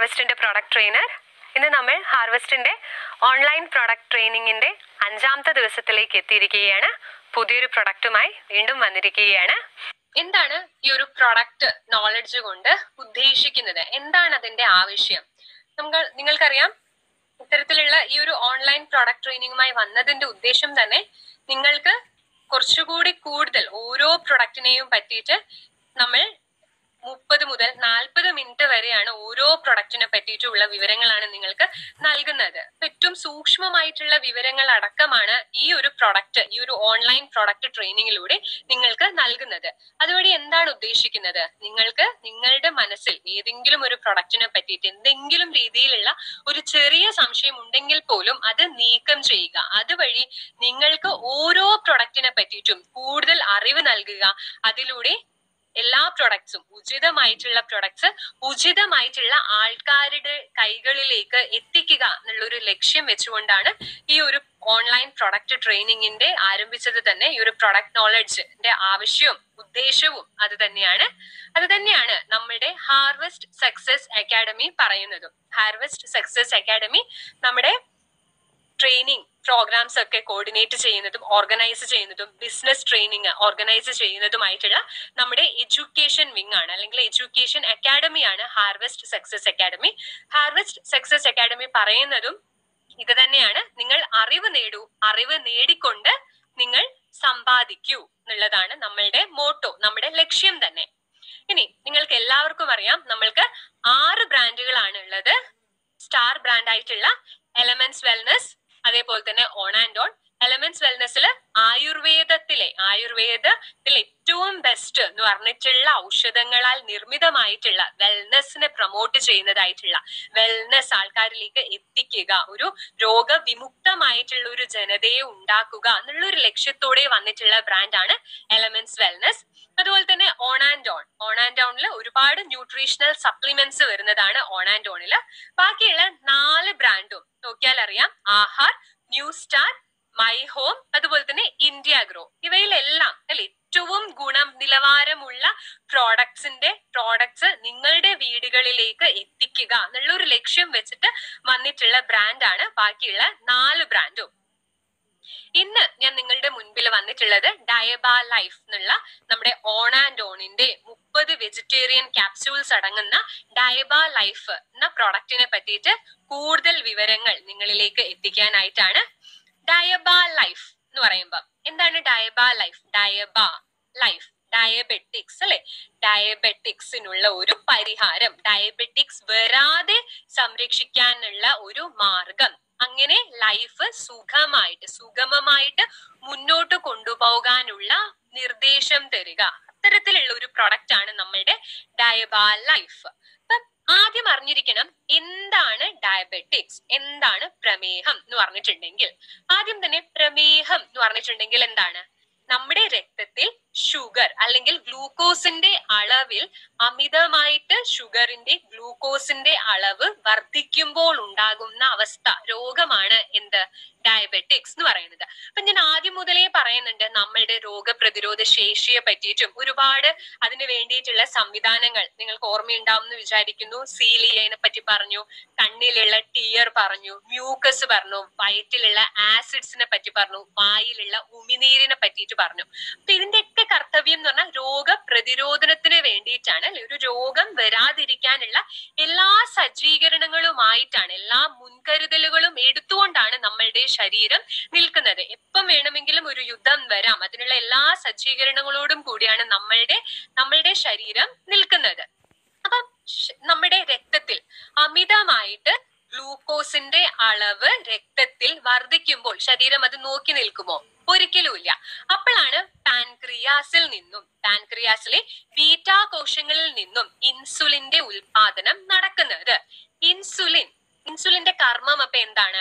ഹാർവെസ്റ്റിന്റെ product trainer ഇന്ന് നമ്മൾ ഹാർവെസ്റ്റിന്റെ online product ട്രെയിനിങ്ങിന്റെ അഞ്ചാമത്തെ ദിവസത്തിലേക്ക് എത്തിയിരിക്കുകയാണ് പുതിയൊരു പ്രൊഡക്റ്റുമായി വീണ്ടും വന്നിരിക്കുകയാണ് എന്താണ് ഈ ഒരു പ്രൊഡക്റ്റ് നോളജ് കൊണ്ട് ഉദ്ദേശിക്കുന്നത് എന്താണ് അതിന്റെ ആവശ്യം നമ്മൾ നിങ്ങൾക്കറിയാം ഇത്തരത്തിലുള്ള ഈ ഒരു ഓൺലൈൻ പ്രൊഡക്റ്റ് ട്രെയിനിങ്ങുമായി വന്നതിന്റെ ഉദ്ദേശം തന്നെ നിങ്ങൾക്ക് കുറച്ചുകൂടി കൂടുതൽ ഓരോ പ്രൊഡക്റ്റിനെയും പറ്റിയിട്ട് നമ്മൾ മുപ്പത് മുതൽ നാൽപ്പത് മിനിറ്റ് വരെയാണ് ഓരോ പ്രൊഡക്റ്റിനെ പറ്റിയിട്ടുള്ള വിവരങ്ങളാണ് നിങ്ങൾക്ക് നൽകുന്നത് ഏറ്റവും സൂക്ഷ്മമായിട്ടുള്ള വിവരങ്ങൾ അടക്കമാണ് ഈ ഒരു പ്രൊഡക്റ്റ് ഈ ഒരു ഓൺലൈൻ പ്രൊഡക്റ്റ് ട്രെയിനിങ്ങിലൂടെ നിങ്ങൾക്ക് നൽകുന്നത് അതുവഴി എന്താണ് ഉദ്ദേശിക്കുന്നത് നിങ്ങൾക്ക് നിങ്ങളുടെ മനസ്സിൽ ഏതെങ്കിലും ഒരു പ്രൊഡക്റ്റിനെ പറ്റിയിട്ട് എന്തെങ്കിലും രീതിയിലുള്ള ഒരു ചെറിയ സംശയം ഉണ്ടെങ്കിൽ പോലും അത് നീക്കം ചെയ്യുക അതുവഴി നിങ്ങൾക്ക് ഓരോ പ്രൊഡക്റ്റിനെ പറ്റിയിട്ടും കൂടുതൽ അറിവ് നൽകുക അതിലൂടെ എല്ലാ പ്രൊഡക്ട്സും ഉചിതമായിട്ടുള്ള പ്രൊഡക്ട്സ് ഉചിതമായിട്ടുള്ള ആൾക്കാരുടെ കൈകളിലേക്ക് എത്തിക്കുക എന്നുള്ളൊരു ലക്ഷ്യം വെച്ചുകൊണ്ടാണ് ഈ ഒരു ഓൺലൈൻ പ്രൊഡക്റ്റ് ട്രെയിനിങ്ങിന്റെ ആരംഭിച്ചത് തന്നെ ഈ ഒരു പ്രൊഡക്റ്റ് നോളജിന്റെ ആവശ്യവും ഉദ്ദേശവും അത് തന്നെയാണ് അത് തന്നെയാണ് നമ്മുടെ ഹാർവെസ്റ്റ് സക്സസ് അക്കാഡമി പറയുന്നതും ഹാർവെസ്റ്റ് സക്സസ് അക്കാഡമി നമ്മുടെ ട്രെയിനിങ് പ്രോഗ്രാംസ് ഒക്കെ കോർഡിനേറ്റ് ചെയ്യുന്നതും ഓർഗനൈസ് ചെയ്യുന്നതും ബിസിനസ് ട്രെയിനിങ് ഓർഗനൈസ് ചെയ്യുന്നതുമായിട്ടുള്ള നമ്മുടെ എഡ്യൂക്കേഷൻ വിങ് ആണ് അല്ലെങ്കിൽ എഡ്യൂക്കേഷൻ അക്കാഡമിയാണ് harvest success academy harvest success academy പറയുന്നതും ഇത് തന്നെയാണ് നിങ്ങൾ അറിവ് നേടൂ അറിവ് നേടിക്കൊണ്ട് നിങ്ങൾ സമ്പാദിക്കൂ എന്നുള്ളതാണ് നമ്മളുടെ മോട്ടോ നമ്മുടെ ലക്ഷ്യം തന്നെ ഇനി നിങ്ങൾക്ക് എല്ലാവർക്കും അറിയാം നമ്മൾക്ക് ആറ് ബ്രാൻഡുകളാണ് ഉള്ളത് സ്റ്റാർ ബ്രാൻഡ് ആയിട്ടുള്ള എലമെന്റ്സ് വെൽനസ് അതേപോലെ തന്നെ ഓൺ ആൻഡ് ഓൺ എലമെന്റ്സ് വെൽനെസ്സിൽ ആയുർവേദത്തിലെ ആയുർവേദത്തിൽ ഏറ്റവും ബെസ്റ്റ് എന്ന് പറഞ്ഞിട്ടുള്ള ഔഷധങ്ങളാൽ നിർമ്മിതമായിട്ടുള്ള വെൽനെസ്സിനെ പ്രൊമോട്ട് ചെയ്യുന്നതായിട്ടുള്ള വെൽനെസ് ആൾക്കാരിലേക്ക് എത്തിക്കുക ഒരു രോഗവിമുക്തമായിട്ടുള്ള ഒരു ജനതയെ ഉണ്ടാക്കുക എന്നുള്ള ഒരു ലക്ഷ്യത്തോടെ വന്നിട്ടുള്ള ബ്രാൻഡാണ് എലമെന്റ്സ് വെൽനെസ് അതുപോലെ തന്നെ on and on on and ഓണിൽ ഒരുപാട് ന്യൂട്രീഷണൽ സപ്ലിമെന്റ്സ് വരുന്നതാണ് ഓൺ ആൻഡ് ഓണിൽ ബാക്കിയുള്ള നാല് ബ്രാൻഡും നോക്കിയാൽ അറിയാം Aahaar new star my home അതുപോലെ തന്നെ ഇന്ത്യ ഗ്രോ ഇവയിലെല്ലാം അല്ലെ ഏറ്റവും ഗുണം നിലവാരമുള്ള പ്രോഡക്ട്സിന്റെ പ്രോഡക്ട്സ് നിങ്ങളുടെ വീടുകളിലേക്ക് എത്തിക്കുക എന്നുള്ള ഒരു ലക്ഷ്യം വെച്ചിട്ട് വന്നിട്ടുള്ള ബ്രാൻഡാണ് ബാക്കിയുള്ള നാല് ബ്രാൻഡും ഇന്ന് ഞാൻ നിങ്ങളുടെ മുൻപിൽ വന്നിട്ടുള്ളത് ഡയബ ലൈഫ് എന്നുള്ള നമ്മുടെ ഓൺ ആൻഡ് ഓണിന്റെ മുപ്പത് വെജിറ്റേറിയൻ ക്യാപ്സ്യൂൾസ് അടങ്ങുന്ന ഡയബ ലൈഫ് എന്ന പ്രോഡക്റ്റിനെ പറ്റിയിട്ട് കൂടുതൽ വിവരങ്ങൾ നിങ്ങളിലേക്ക് എത്തിക്കാനായിട്ടാണ് ഡയബ ലൈഫ് എന്ന് പറയുമ്പോൾ എന്താണ് Diabe Life Diabe Life diabetics അല്ലെ ഡയബറ്റിക്സിനുള്ള ഒരു പരിഹാരം ഡയബറ്റിക്സ് വരാതെ സംരക്ഷിക്കാനുള്ള ഒരു മാർഗം അങ്ങനെ ലൈഫ് സുഖമായിട്ട് സുഗമമായിട്ട് മുന്നോട്ട് കൊണ്ടുപോകാനുള്ള നിർദ്ദേശം തരിക അത്തരത്തിലുള്ള ഒരു പ്രൊഡക്റ്റ് ആണ് നമ്മളുടെ ഡയബ ലൈഫ് അപ്പൊ ആദ്യം അറിഞ്ഞിരിക്കണം എന്താണ് ഡയബറ്റിക്സ് എന്താണ് പ്രമേഹം എന്ന് പറഞ്ഞിട്ടുണ്ടെങ്കിൽ ആദ്യം തന്നെ പ്രമേഹം എന്ന് പറഞ്ഞിട്ടുണ്ടെങ്കിൽ എന്താണ് നമ്മുടെ രക്തത്തിൽ ഷുഗർ അല്ലെങ്കിൽ ഗ്ലൂക്കോസിന്റെ അളവിൽ അമിതമായിട്ട് ഷുഗറിന്റെ ഗ്ലൂക്കോസിന്റെ അളവ് വർദ്ധിക്കുമ്പോൾ ഉണ്ടാകുന്ന അവസ്ഥ രോഗമാണ് എന്ത് ഡയബറ്റിക്സ് എന്ന് പറയുന്നത് അപ്പൊ ഞാൻ ആദ്യം മുതലേ പറയുന്നുണ്ട് നമ്മളുടെ രോഗപ്രതിരോധ ശേഷിയെ പറ്റിയിട്ടും ഒരുപാട് അതിന് വേണ്ടിയിട്ടുള്ള സംവിധാനങ്ങൾ നിങ്ങൾക്ക് ഓർമ്മയുണ്ടാവും എന്ന് വിചാരിക്കുന്നു സീലിയനെ പറ്റി പറഞ്ഞു കണ്ണിലുള്ള ടിയർ പറഞ്ഞു മ്യൂക്കസ് പറഞ്ഞു വയറ്റിലുള്ള ആസിഡ്സിനെ പറ്റി പറഞ്ഞു വായിലുള്ള ഉമിനീരിനെ പറ്റിയിട്ട് പറഞ്ഞു അപ്പൊ ഇതിന്റെയൊക്കെ കർത്തവ്യം എന്ന് പറഞ്ഞാൽ രോഗപ്രതിരോധനത്തിന് വേണ്ടിയിട്ടാണ് അല്ലെ ഒരു രോഗം വരാതിരിക്കാനുള്ള എല്ലാ സജ്ജീകരണങ്ങളുമായിട്ടാണ് എല്ലാ മുൻകരുതലുകളും എടുത്തുകൊണ്ടാണ് നമ്മളുടെ ശരീരം നിൽക്കുന്നത് എപ്പം വേണമെങ്കിലും ഒരു യുദ്ധം വരാം അതിനുള്ള എല്ലാ സജ്ജീകരണങ്ങളോടും കൂടിയാണ് നമ്മളുടെ നമ്മളുടെ ശരീരം നിൽക്കുന്നത് അപ്പൊ നമ്മുടെ രക്തത്തിൽ അമിതമായിട്ട് ഗ്ലൂക്കോസിന്റെ അളവ് രക്തത്തിൽ വർദ്ധിക്കുമ്പോൾ ശരീരം അത് നോക്കി നിൽക്കുമോ ഒരിക്കലുമില്ല അപ്പോഴാണ് പാൻക്രിയാസിൽ നിന്നും പാൻക്രിയാസിലെ ബീറ്റാ കോശങ്ങളിൽ നിന്നും ഇൻസുലിന്റെ ഉൽപാദനം നടക്കുന്നത് ഇൻസുലിൻ ഇൻസുലിന്റെ കർമ്മം അപ്പൊ എന്താണ്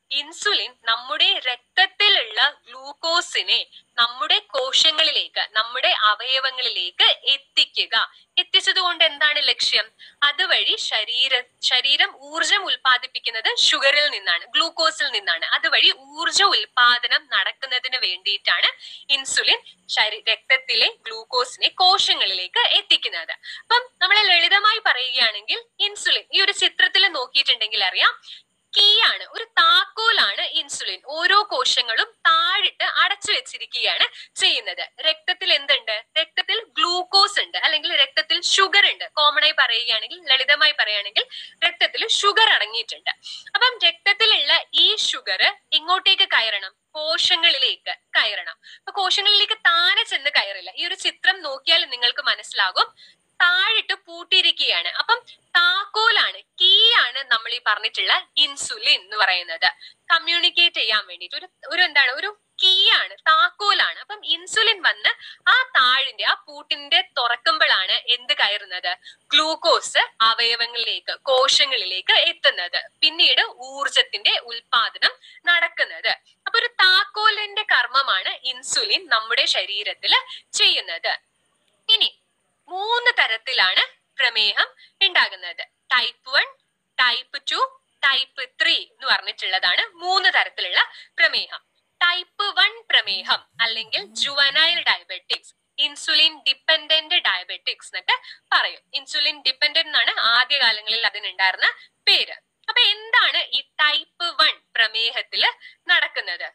ഇൻസുലിൻ നമ്മുടെ രക്തത്തിലുള്ള ഗ്ലൂക്കോസിനെ നമ്മുടെ കോശങ്ങളിലേക്ക് നമ്മുടെ അവയവങ്ങളിലേക്ക് എത്തിക്കുക എത്തിച്ചത് കൊണ്ട് എന്താണ് ലക്ഷ്യം അതുവഴി ശരീര ശരീരം ഊർജം ഉൽപ്പാദിപ്പിക്കുന്നത് ഷുഗറിൽ നിന്നാണ് ഗ്ലൂക്കോസിൽ നിന്നാണ് അതുവഴി ഊർജ ഉൽപാദനം നടക്കുന്നതിന് വേണ്ടിയിട്ടാണ് ഇൻസുലിൻ ശരീ രക്തത്തിലെ ഗ്ലൂക്കോസിനെ കോശങ്ങളിലേക്ക് എത്തിക്കുന്നത് അപ്പം നമ്മൾ ലളിതമായി പറയുകയാണെങ്കിൽ ഇൻസുലിൻ ഈ ഒരു ചിത്രത്തിൽ നോക്കിയിട്ടുണ്ടെങ്കിൽ അറിയാം കീ ആണ് ഒരു താക്കോലാണ് ഇൻസുലിൻ ഓരോ കോശങ്ങളും താഴിട്ട് അടച്ചു വെച്ചിരിക്കുകയാണ് ചെയ്യുന്നത് രക്തത്തിൽ എന്തുണ്ട് രക്തത്തിൽ ഗ്ലൂക്കോസ് ഉണ്ട് അല്ലെങ്കിൽ രക്തത്തിൽ ഷുഗർ ഉണ്ട് കോമൺ ആയി പറയുകയാണെങ്കിൽ ലളിതമായി പറയുകയാണെങ്കിൽ രക്തത്തിൽ ഷുഗർ അടങ്ങിയിട്ടുണ്ട് അപ്പം രക്തത്തിലുള്ള ഈ ഷുഗർ ഇങ്ങോട്ടേക്ക് കയറണം കോശങ്ങളിലേക്ക് കയറണം അപ്പൊ കോശങ്ങളിലേക്ക് താനെ ചെന്ന് കയറില്ല ഈ ഒരു ചിത്രം നോക്കിയാൽ നിങ്ങൾക്ക് മനസ്സിലാകും താഴിട്ട് പൂട്ടിയിരിക്കുകയാണ് അപ്പം താക്കോലാണ് കീ ആണ് നമ്മൾ ഈ പറഞ്ഞിട്ടുള്ള ഇൻസുലിൻ എന്ന് പറയുന്നത് കമ്മ്യൂണിക്കേറ്റ് ചെയ്യാൻ വേണ്ടിയിട്ട് ഒരു ഒരു എന്താണ് ഒരു കീ ആണ് താക്കോലാണ് അപ്പം ഇൻസുലിൻ വന്ന് ആ താഴിന്റെ ആ പൂട്ടിന്റെ തുറക്കുമ്പോഴാണ് എന്ത് കയറുന്നത് ഗ്ലൂക്കോസ് അവയവങ്ങളിലേക്ക് കോശങ്ങളിലേക്ക് എത്തുന്നത് പിന്നീട് ഊർജത്തിന്റെ ഉൽപാദനം നടക്കുന്നത് അപ്പൊ ഒരു താക്കോലിന്റെ കർമ്മമാണ് ഇൻസുലിൻ നമ്മുടെ ശരീരത്തിൽ ചെയ്യുന്നത് ഇനി മൂന്ന് തരത്തിലാണ് പ്രമേഹം ഉണ്ടാകുന്നത് type one type two type three എന്ന് പറഞ്ഞിട്ടുള്ളതാണ് മൂന്ന് തരത്തിലുള്ള പ്രമേഹം ടൈപ്പ് വൺ പ്രമേഹം അല്ലെങ്കിൽ juvenile diabetics insulin dependent diabetics എന്നൊക്കെ പറയും ഇൻസുലിൻ ഡിപ്പെൻഡന്റ് എന്നാണ് ആദ്യകാലങ്ങളിൽ അതിനുണ്ടായിരുന്ന പേര് അപ്പൊ എന്താണ് ഈ ടൈപ്പ് വൺ പ്രമേഹത്തില് നടക്കുന്നത്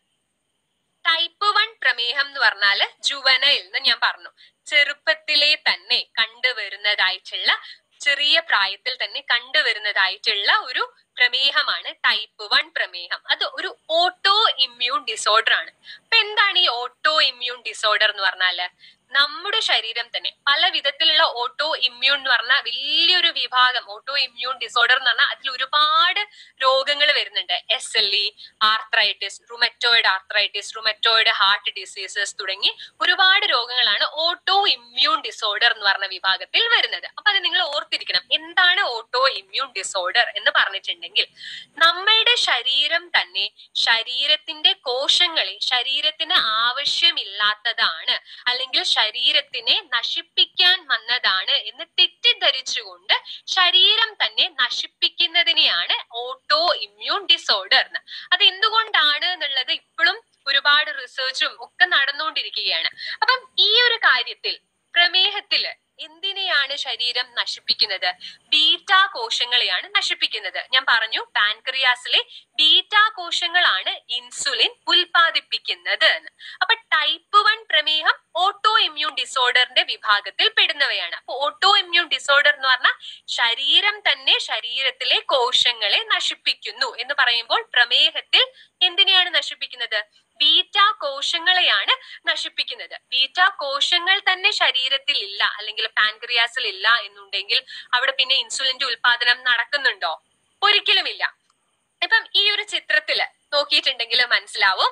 ടൈപ്പ് വൺ പ്രമേഹം എന്ന് പറഞ്ഞാല് ജുവനൈൽ എന്ന് ഞാൻ പറഞ്ഞു ചെറുപ്പത്തിലെ തന്നെ കണ്ടുവരുന്നതായിട്ടുള്ള ചെറിയ പ്രായത്തിൽ തന്നെ കണ്ടുവരുന്നതായിട്ടുള്ള ഒരു പ്രമേഹമാണ് ടൈപ്പ് വൺ പ്രമേഹം അത് ഒരു ഓട്ടോ ഇമ്മ്യൂൺ ഡിസോർഡർ ആണ് അപ്പൊ എന്താണ് ഈ ഓട്ടോ ഇമ്മ്യൂൺ ഡിസോർഡർ എന്ന് പറഞ്ഞാല് നമ്മുടെ ശരീരം തന്നെ പല വിധത്തിലുള്ള ഓട്ടോ ഇമ്മ്യൂൺ എന്ന് പറഞ്ഞാൽ വലിയൊരു വിഭാഗം ഓട്ടോ ഇമ്മ്യൂൺ ഡിസോർഡർ എന്ന് പറഞ്ഞാൽ അതിൽ ഒരുപാട് രോഗങ്ങൾ വരുന്നുണ്ട് S L E arthritis rheumatoid arthritis rheumatoid heart diseases തുടങ്ങി ഒരുപാട് രോഗങ്ങളാണ് ഓട്ടോ ഇമ്മ്യൂൺ ഡിസോർഡർ എന്ന് പറഞ്ഞ വിഭാഗത്തിൽ വരുന്നത് അപ്പൊ അത് നിങ്ങൾ ഓർത്തിരിക്കണം എന്താണ് ഓട്ടോ ഇമ്മ്യൂൺ ഡിസോർഡർ എന്ന് പറഞ്ഞിട്ടുണ്ടെങ്കിൽ നമ്മളുടെ ശരീരം തന്നെ ശരീരത്തിന്റെ കോശങ്ങളെ ശരീരത്തിന് ആവശ്യമില്ലാത്തതാണ് അല്ലെങ്കിൽ ശരീരത്തിനെ നശിപ്പിക്കാൻ വന്നതാണ് എന്ന് തെറ്റിദ്ധരിച്ചുകൊണ്ട് ശരീരം തന്നെ നശിപ്പിക്കുന്നതിനെയാണ് ഓട്ടോ ഇമ്മ്യൂൺ ഡിസോർഡർ എന്ന് അത് എന്തുകൊണ്ടാണ് എന്നുള്ളത് ഇപ്പോഴും ഒരുപാട് റിസർച്ചും ഒക്കെ നടന്നുകൊണ്ടിരിക്കുകയാണ് അപ്പം ഈ ഒരു കാര്യത്തിൽ പ്രമേഹത്തില് എന്തിനെയാണ് ശരീരം നശിപ്പിക്കുന്നത് ബീറ്റാ കോശങ്ങളെയാണ് നശിപ്പിക്കുന്നത് ഞാൻ പറഞ്ഞു പാൻക്രിയാസിലെ ബീറ്റാ കോശങ്ങളാണ് ഇൻസുലിൻ ഉൽപ്പാദിപ്പിക്കുന്നത് എന്ന് അപ്പൊ ടൈപ്പ് വൺ പ്രമേഹം ഓട്ടോ ഇമ്മ്യൂൺ ഡിസോർഡറിന്റെ വിഭാഗത്തിൽ പെടുന്നവയാണ് അപ്പൊ ഓട്ടോ ഇമ്മ്യൂൺ ഡിസോർഡർ എന്ന് പറഞ്ഞാൽ ശരീരം തന്നെ ശരീരത്തിലെ കോശങ്ങളെ നശിപ്പിക്കുന്നു എന്ന് പറയുമ്പോൾ പ്രമേഹത്തിൽ എന്തിനെയാണ് നശിപ്പിക്കുന്നത് ബീറ്റാ കോശങ്ങളെയാണ് നശിപ്പിക്കുന്നത് ബീറ്റാ കോശങ്ങൾ തന്നെ ശരീരത്തിൽ ഇല്ല അല്ലെങ്കിൽ പാൻക്രിയാസിൽ ഇല്ല എന്നുണ്ടെങ്കിൽ അവിടെ പിന്നെ ഇൻസുലിന്റെ ഉൽപാദനം നടക്കുന്നുണ്ടോ ഒരിക്കലുമില്ല ഇപ്പം ഈ ഒരു ചിത്രത്തില് നോക്കിയിട്ടുണ്ടെങ്കിൽ മനസ്സിലാവും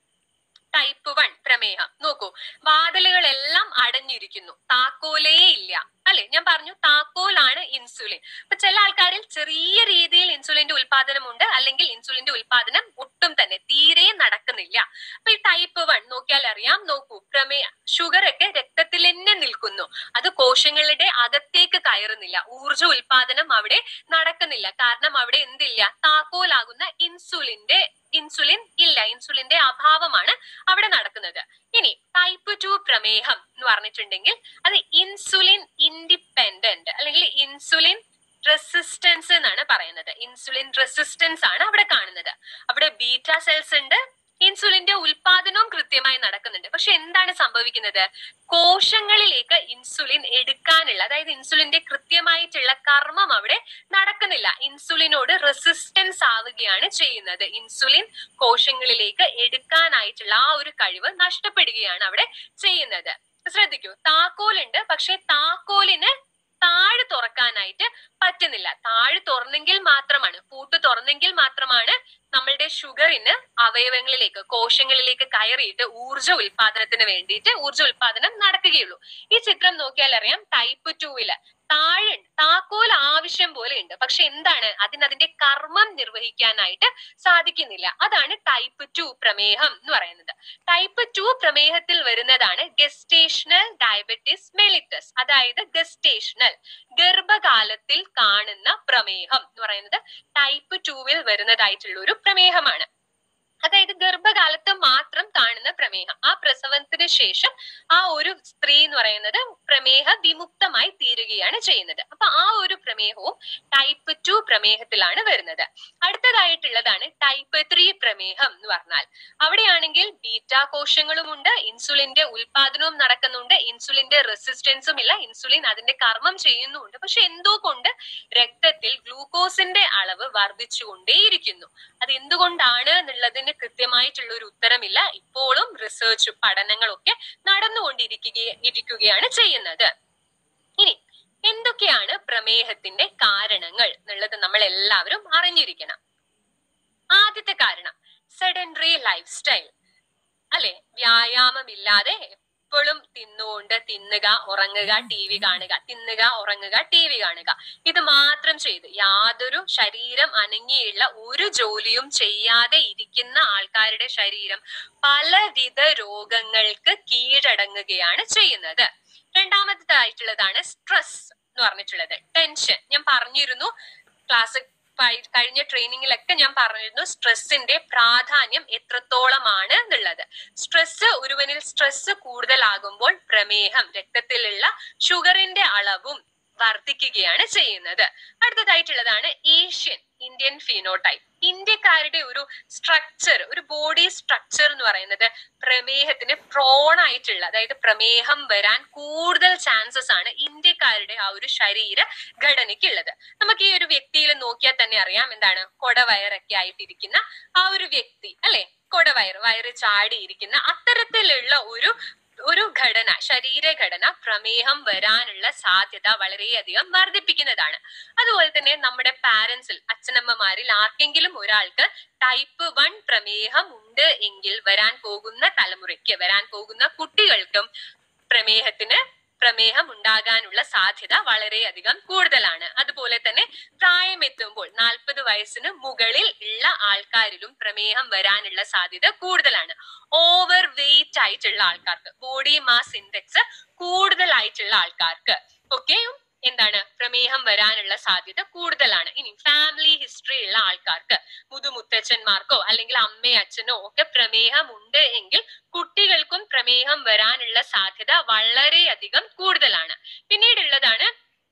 ടൈപ്പ് വൺ പ്രമേഹം നോക്കൂ വാതിലുകളെല്ലാം അടഞ്ഞിരിക്കുന്നു താക്കോലേ ഇല്ല അല്ലെ ഞാൻ പറഞ്ഞു താക്കോലാണ് ഇൻസുലിൻ അപ്പൊ ചില ആൾക്കാരിൽ ചെറിയ രീതിയിൽ ഇൻസുലിന്റെ ഉൽപാദനമുണ്ട് അല്ലെങ്കിൽ ഇൻസുലിന്റെ ഉൽപാദനം ഒട്ടും തന്നെ തീരെ നടക്കുന്നില്ല അപ്പൊ ഈ ടൈപ്പ് വൺ നോക്കിയാൽ അറിയാം നോക്കൂ പ്രമേയ ഷുഗർ ഒക്കെ രക്തത്തിൽ തന്നെ നിൽക്കുന്നു അത് കോശങ്ങളുടെ അകത്തേക്ക് കയറുന്നില്ല ഊർജ ഉൽപാദനം അവിടെ നടക്കുന്നില്ല കാരണം അവിടെ എന്തില്ല താക്കോലാകുന്ന ഇൻസുലിന്റെ ഇൻസുലിൻ ഇല്ല ഇൻസുലിന്റെ അഭാവമാണ് അവിടെ നടക്കുന്നത് ഇനി ടൈപ്പ് ടു പ്രമേഹം എന്ന് പറഞ്ഞിട്ടുണ്ടെങ്കിൽ അത് ഇൻസുലിൻ ഇൻഡിപെൻഡന്റ് അല്ലെങ്കിൽ ഇൻസുലിൻ റെസിസ്റ്റൻസ് എന്നാണ് പറയുന്നത് ഇൻസുലിൻ റെസിസ്റ്റൻസ് ആണ് അവിടെ കാണുന്നത് അവിടെ ബീറ്റ സെൽസ് ഉണ്ട് ഇൻസുലിന്റെ ഉൽപാദനവും കൃത്യമായി നടക്കുന്നുണ്ട് പക്ഷെ എന്താണ് സംഭവിക്കുന്നത് കോശങ്ങളിലേക്ക് ഇൻസുലിൻ എടുക്കാനുള്ള അതായത് ഇൻസുലിന്റെ കൃത്യമായിട്ടുള്ള കർമ്മം അവിടെ നടക്കുന്നില്ല ഇൻസുലിനോട് റെസിസ്റ്റൻസ് ആവുകയാണ് ചെയ്യുന്നത് ഇൻസുലിൻ കോശങ്ങളിലേക്ക് എടുക്കാനായിട്ടുള്ള ആ ഒരു കഴിവ് നഷ്ടപ്പെടുകയാണ് അവിടെ ചെയ്യുന്നത് ശ്രദ്ധിക്കൂ താക്കോലുണ്ട് പക്ഷെ താക്കോലിന് താഴ് തുറക്കാനായിട്ട് പറ്റുന്നില്ല താഴ് തുറന്നെങ്കിൽ മാത്രമാണ് പൂട്ട് തുറന്നെങ്കിൽ മാത്രമാണ് നമ്മളുടെ ഷുഗറിന് അവയവങ്ങളിലേക്ക് കോശങ്ങളിലേക്ക് കയറിയിട്ട് ഊർജ ഉൽപാദനത്തിന് വേണ്ടിയിട്ട് ഊർജ ഉൽപാദനം നടക്കുകയുള്ളൂ ഈ ചിത്രം നോക്കിയാൽ അറിയാം ടൈപ്പ് ടൂവില് താഴെ താക്കോൽ ആവശ്യം പോലെ ഉണ്ട് പക്ഷെ എന്താണ് അതിന് അതിന്റെ കർമ്മം നിർവഹിക്കാനായിട്ട് സാധിക്കുന്നില്ല അതാണ് ടൈപ്പ് ടു പ്രമേഹം എന്ന് പറയുന്നത് ടൈപ്പ് ടു പ്രമേഹത്തിൽ വരുന്നതാണ് ഗസ്റ്റേഷണൽ ഡയബറ്റിസ് മെലിറ്റസ് അതായത് ഗസ്റ്റേഷണൽ ഗർഭകാലത്തിൽ കാണുന്ന പ്രമേഹം എന്ന് പറയുന്നത് ടൈപ്പ് ടുവിൽ വരുന്നതായിട്ടുള്ള ഒരു പ്രമേഹമാണ് അതായത് ഗർഭകാലത്ത് മാത്രം കാണുന്ന പ്രമേഹം ആ പ്രസവത്തിന് ശേഷം ആ ഒരു സ്ത്രീ എന്ന് പറയുന്നത് പ്രമേഹ വിമുക്തമായി തീരുകയാണ് ചെയ്യുന്നത് അപ്പൊ ആ ഒരു പ്രമേഹവും ടൈപ്പ് ടു പ്രമേഹത്തിലാണ് വരുന്നത് അടുത്തതായിട്ടുള്ളതാണ് ടൈപ്പ് ത്രീ പ്രമേഹം എന്ന് പറഞ്ഞാൽ അവിടെയാണെങ്കിൽ ബീറ്റ കോശങ്ങളുമുണ്ട് ഇൻസുലിന്റെ ഉൽപാദനവും നടക്കുന്നുണ്ട് ഇൻസുലിന്റെ റെസിസ്റ്റൻസും ഇല്ല ഇൻസുലിൻ അതിന്റെ കർമ്മം ചെയ്യുന്നുമുണ്ട് പക്ഷെ എന്തോ കൊണ്ട് രക്തത്തിൽ ഗ്ലൂക്കോസിന്റെ അളവ് വർദ്ധിച്ചുകൊണ്ടേയിരിക്കുന്നു അത് എന്തുകൊണ്ടാണ് എന്നുള്ളതിന് കൃത്യമായിട്ടുള്ള ഒരു ഉത്തരമില്ല ഇപ്പോഴും റിസർച്ച് പഠനങ്ങളൊക്കെ നടന്നുകൊണ്ടിരിക്കുക ഇരിക്കുകയാണ് ചെയ്യുന്നത് ഇനി എന്തൊക്കെയാണ് പ്രമേഹത്തിന്റെ കാരണങ്ങൾ എന്നുള്ളത് നമ്മൾ എല്ലാവരും അറിഞ്ഞിരിക്കണം ആദ്യത്തെ കാരണം സെഡൻഡറി ലൈഫ് സ്റ്റൈൽ അല്ലെ വ്യായാമമില്ലാതെ എപ്പോഴും തിന്നുകൊണ്ട് തിന്നുക ഉറങ്ങുക ടി വി കാണുക തിന്നുക ഉറങ്ങുക ടി വി കാണുക ഇത് മാത്രം ചെയ്ത് യാതൊരു ശരീരം അനങ്ങിയുള്ള ഒരു ജോലിയും ചെയ്യാതെ ഇരിക്കുന്ന ആൾക്കാരുടെ ശരീരം പലവിധ രോഗങ്ങൾക്ക് കീഴടങ്ങുകയാണ് ചെയ്യുന്നത് രണ്ടാമത്തേതായിട്ടുള്ളതാണ് സ്ട്രെസ് എന്ന് പറഞ്ഞിട്ടുള്ളത് ടെൻഷൻ ഞാൻ പറഞ്ഞിരുന്നു ക്ലാസ് കഴിഞ്ഞ ട്രെയിനിങ്ങിലൊക്കെ ഞാൻ പറഞ്ഞിരുന്നു സ്ട്രെസ്സിന്റെ പ്രാധാന്യം എത്രത്തോളമാണ് എന്നുള്ളത് സ്ട്രെസ് ഒരുവനിൽ സ്ട്രെസ് കൂടുതലാകുമ്പോൾ പ്രമേഹം രക്തത്തിലുള്ള ഷുഗറിന്റെ അളവും വർദ്ധിക്കുകയാണ് ചെയ്യുന്നത് അടുത്തതായിട്ടുള്ളതാണ് ഏഷ്യൻ ഇന്ത്യൻ ഫിനോടൈപ്പ് ഇന്ത്യക്കാരുടെ ഒരു സ്ട്രക്ചർ ഒരു ബോഡി സ്ട്രക്ചർ എന്ന് പറയുന്നത് പ്രമേഹത്തിന് പ്രോൺ ആയിട്ടുള്ള അതായത് പ്രമേഹം വരാൻ കൂടുതൽ ചാൻസസ് ആണ് ഇന്ത്യക്കാരുടെ ആ ഒരു ശരീര ഘടനയ്ക്കുള്ളത് നമുക്ക് ഈ ഒരു വ്യക്തിയിൽ നോക്കിയാൽ തന്നെ അറിയാം എന്താണ് കൊടവയറൊക്കെ ആയിട്ടിരിക്കുന്ന ആ ഒരു വ്യക്തി അല്ലെ കൊടവയർ വയറ് ചാടിയിരിക്കുന്ന അത്തരത്തിലുള്ള ഒരു ഒരു ഘടന ശരീരഘടന പ്രമേഹം വരാനുള്ള സാധ്യത വളരെയധികം വർദ്ധിപ്പിക്കുന്നതാണ് അതുപോലെ തന്നെ നമ്മുടെ പാരന്റ്സിൽ അച്ഛനമ്മമാരിൽ ആർക്കെങ്കിലും ഒരാൾക്ക് ടൈപ്പ് വൺ പ്രമേഹം ഉണ്ട് എങ്കിൽ വരാൻ പോകുന്ന തലമുറയ്ക്ക് വരാൻ പോകുന്ന കുട്ടികൾക്കും പ്രമേഹത്തിന് പ്രമേഹം ഉണ്ടാകാനുള്ള സാധ്യത വളരെയധികം കൂടുതലാണ് അതുപോലെ തന്നെ പ്രായമെത്തുമ്പോൾ നാൽപ്പത് വയസ്സിന് മുകളിൽ ഉള്ള ആൾക്കാരിലും പ്രമേഹം വരാനുള്ള സാധ്യത കൂടുതലാണ് ഓവർ വെയിറ്റ് ആയിട്ടുള്ള ആൾക്കാർക്ക് ബോഡി മാസ് ഇൻഡെക്സ് കൂടുതലായിട്ടുള്ള ആൾക്കാർക്ക് ഒക്കെയും എന്താണ് പ്രമേഹം വരാനുള്ള സാധ്യത കൂടുതലാണ് ഇനി ഫാമിലി ഹിസ്റ്ററി ഉള്ള ആൾക്കാർക്ക് മുതുമുത്തച്ഛന്മാർക്കോ അല്ലെങ്കിൽ അമ്മയോ അച്ഛനോ ഒക്കെ പ്രമേഹം ഉണ്ട് എങ്കിൽ കുട്ടികൾക്കും പ്രമേഹം വരാനുള്ള സാധ്യത വളരെയധികം കൂടുതലാണ് പിന്നീടുള്ളതാണ്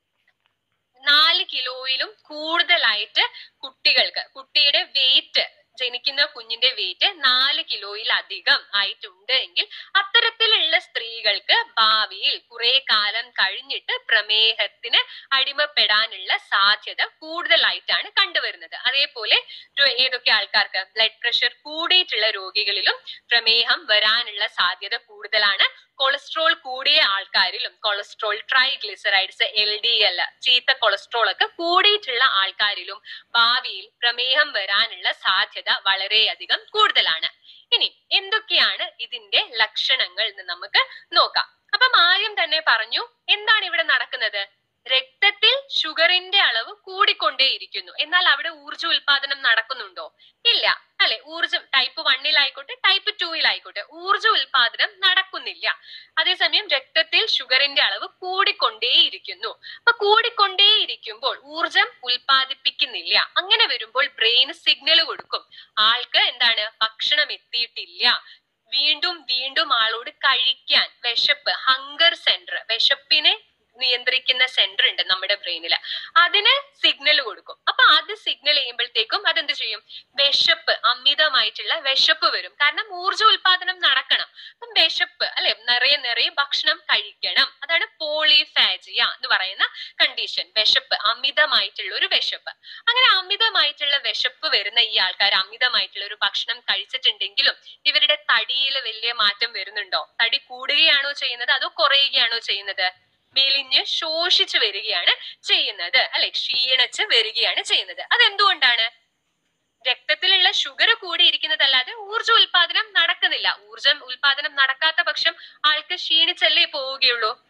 നാല് കിലോയിലും കൂടുതലായിട്ട് കുട്ടികൾക്ക് കുട്ടിയുടെ വെയിറ്റ് ജനിക്കുന്ന കുഞ്ഞിന്റെ വെയിറ്റ് നാല് കിലോയിലധികം ആയിട്ടുണ്ട് എങ്കിൽ അത്തരത്തിലുള്ള സ്ത്രീകൾക്ക് ഭാവിയിൽ കുറെ കാലം കഴിഞ്ഞിട്ട് പ്രമേഹത്തിന് അടിമപ്പെടാനുള്ള സാധ്യത കൂടുതലായിട്ടാണ് കണ്ടുവരുന്നത് അതേപോലെ ഏതൊക്കെ ആൾക്കാർക്ക് ബ്ലഡ് പ്രഷർ കൂടിയിട്ടുള്ള രോഗികളിലും പ്രമേഹം വരാനുള്ള സാധ്യത കൂടുതലാണ് കൊളസ്ട്രോൾ കൂടിയ ആൾക്കാരിലും cholesterol triglycerides L D L ചീത്ത കൊളസ്ട്രോൾ ഒക്കെ കൂടിയിട്ടുള്ള ആൾക്കാരിലും ഭാവിയിൽ പ്രമേഹം വരാനുള്ള സാധ്യത വളരെയധികം കൂടുതലാണ് ഇനി എന്തൊക്കെയാണ് ഇതിന്റെ ലക്ഷണങ്ങൾ എന്ന് നമുക്ക് നോക്കാം അപ്പം ആദ്യം തന്നെ പറഞ്ഞു എന്താണ് ഇവിടെ നടക്കുന്നത് രക്തത്തിൽ ഷുഗറിന്റെ അളവ് കൂടിക്കൊണ്ടേയിരിക്കുന്നു എന്നാൽ അവിടെ ഊർജ ഉൽപാദനം നടക്കുന്നുണ്ടോ ഇല്ല അല്ലെ ഊർജം ടൈപ്പ് വണ്ണിലായിക്കോട്ടെ ടൈപ്പ് ടൂയിലായിക്കോട്ടെ ഊർജ ഉൽപാദനം നടക്കുന്നില്ല അതേസമയം രക്തത്തിൽ ഷുഗറിന്റെ അളവ് കൂടിക്കൊണ്ടേയിരിക്കുന്നു അപ്പൊ കൂടിക്കൊണ്ടേയിരിക്കുമ്പോൾ ഊർജം ഉൽപാദിപ്പിക്കുന്നില്ല അങ്ങനെ വരുമ്പോൾ ബ്രെയിൻ സിഗ്നൽ കൊടുക്കും ആൾക്ക് എന്താണ് ഭക്ഷണം എത്തിയിട്ടില്ല വീണ്ടും വീണ്ടും ആളോട് കഴിക്കാൻ വിശപ്പ് ഹങ്കർ സെന്റർ വിശപ്പിനെ നിയന്ത്രിക്കുന്ന സെന്റർ ഉണ്ട് നമ്മുടെ ബ്രെയിനിൽ അതിന് സിഗ്നൽ കൊടുക്കും അപ്പൊ അത് സിഗ്നൽ ചെയ്യുമ്പോഴത്തേക്കും അതെന്ത് ചെയ്യും വിശപ്പ് അമിതമായിട്ടുള്ള വിശപ്പ് വരും കാരണം ഊർജ ഉൽപാദനം നടക്കണം അപ്പം വിശപ്പ് അല്ലെ നിറയെ നിറയെ ഭക്ഷണം കഴിക്കണം അതാണ് പോളിഫാജിയ എന്ന് പറയുന്ന കണ്ടീഷൻ വിശപ്പ് അമിതമായിട്ടുള്ള ഒരു വിശപ്പ് അങ്ങനെ അമിതമായിട്ടുള്ള വിശപ്പ് വരുന്ന ഈ ആൾക്കാർ അമിതമായിട്ടുള്ള ഒരു ഭക്ഷണം കഴിച്ചിട്ടുണ്ടെങ്കിലും ഇവരുടെ തടിയിൽ വലിയ മാറ്റം വരുന്നുണ്ടോ തടി കൂടുകയാണോ ചെയ്യുന്നത് അതോ കുറയുകയാണോ ചെയ്യുന്നത് മെലിഞ്ഞ് ശോഷിച്ചു വരികയാണ് ചെയ്യുന്നത് അല്ലെ ക്ഷീണിച്ച് വരികയാണ് ചെയ്യുന്നത് അതെന്തുകൊണ്ടാണ് രക്തത്തിലുള്ള ഷുഗർ കൂടിയിരിക്കുന്നതല്ലാതെ ഊർജ ഉൽപാദനം നടക്കുന്നില്ല ഊർജം ഉൽപാദനം നടക്കാത്ത പക്ഷം ആൾക്ക് ക്ഷീണിച്ചല്ലേ പോവുകയുള്ളൂ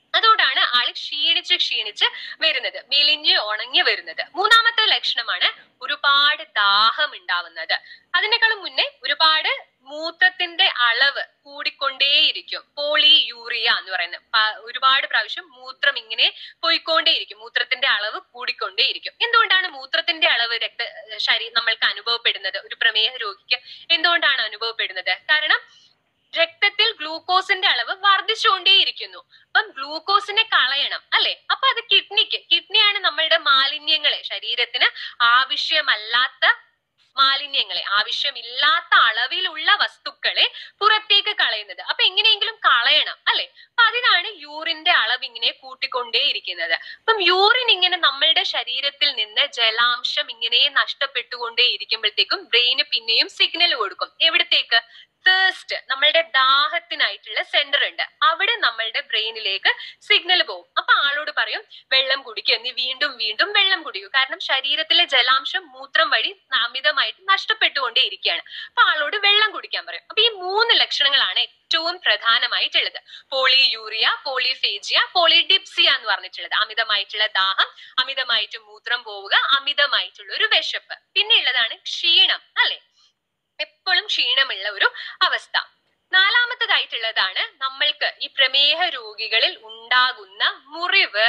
അതുകൊണ്ടാണ് ആള് ക്ഷീണിച്ച് ക്ഷീണിച്ച് വരുന്നത് മെലിഞ്ഞ് ഉണങ്ങി വരുന്നത് മൂന്നാമത്തെ ലക്ഷണമാണ് ഒരുപാട് ദാഹം ഉണ്ടാവുന്നത് അതിനേക്കാളും മുന്നേ ഒരുപാട് മൂത്രത്തിന്റെ അളവ് കൂടിക്കൊണ്ടേയിരിക്കും പോളി യൂറിയ എന്ന് പറയുന്നത് പ- ഒരുപാട് പ്രാവശ്യം മൂത്രം ഇങ്ങനെ പോയിക്കൊണ്ടേയിരിക്കും മൂത്രത്തിന്റെ അളവ് കൂടിക്കൊണ്ടേയിരിക്കും എന്തുകൊണ്ടാണ് മൂത്രത്തിന്റെ അളവ് രക്ത ശരീരം നമ്മൾക്ക് അനുഭവപ്പെടുന്നത് ഒരു പ്രമേഹ രോഗിക്ക് എന്തുകൊണ്ടാണ് അനുഭവപ്പെടുന്നത് കാരണം രക്തത്തിൽ ഗ്ലൂക്കോസിന്റെ അളവ് വർദ്ധിച്ചുകൊണ്ടേയിരിക്കുന്നു അപ്പം ഗ്ലൂക്കോസിനെ കളയണം അല്ലെ അപ്പൊ അത് കിഡ്നിക്ക് കിഡ്നിയാണ് നമ്മളുടെ മാലിന്യങ്ങളെ ശരീരത്തിന് ആവശ്യമല്ലാത്ത മാലിന്യങ്ങളെ ആവശ്യമില്ലാത്ത അളവിലുള്ള വസ്തുക്കളെ പുറത്തേക്ക് കളയുന്നത് അപ്പൊ എങ്ങനെയെങ്കിലും കളയണം അല്ലെ അപ്പൊ അതിനാണ് യൂറിന്റെ അളവ് ഇങ്ങനെ കൂട്ടിക്കൊണ്ടേയിരിക്കുന്നത് അപ്പം യൂറിൻ ഇങ്ങനെ നമ്മളുടെ ശരീരത്തിൽ നിന്ന് ജലാംശം ഇങ്ങനെ നഷ്ടപ്പെട്ടുകൊണ്ടേ ഇരിക്കുമ്പോഴത്തേക്കും ബ്രെയിന് പിന്നെയും സിഗ്നൽ കൊടുക്കും എവിടത്തേക്ക് തേഴ്സ്റ്റ് നമ്മളുടെ ദാഹത്തിനായിട്ടുള്ള സെന്റർ ഉണ്ട് അവിടെ നമ്മളുടെ ബ്രെയിനിലേക്ക് സിഗ്നൽ പോകും അപ്പൊ ആളോട് പറയും വെള്ളം കുടിക്കുക നീ വീണ്ടും വീണ്ടും വെള്ളം കുടിക്കൂ കാരണം ശരീരത്തിലെ ജലാംശം മൂത്രം വഴി അമിതമായിട്ട് നഷ്ടപ്പെട്ടുകൊണ്ടേ ഇരിക്കുകയാണ് അപ്പൊ ആളോട് വെള്ളം കുടിക്കാൻ പറയും അപ്പൊ ഈ മൂന്ന് ലക്ഷണങ്ങളാണ് ഏറ്റവും പ്രധാനമായിട്ടുള്ളത് പോളി യൂറിയ പോളിഫേജിയ പോളിഡിപ്സിയ എന്ന് പറഞ്ഞിട്ടുള്ളത് അമിതമായിട്ടുള്ള ദാഹം അമിതമായിട്ട് മൂത്രം പോവുക അമിതമായിട്ടുള്ള ഒരു വിശപ്പ് പിന്നെ ഉള്ളതാണ് ക്ഷീണം അല്ലെ എപ്പോഴും ക്ഷീണമുള്ള ഒരു അവസ്ഥ നാലാമത്തതായിട്ടുള്ളതാണ് നമ്മൾക്ക് ഈ പ്രമേഹ രോഗികളിൽ ഉണ്ടാകുന്ന മുറിവ്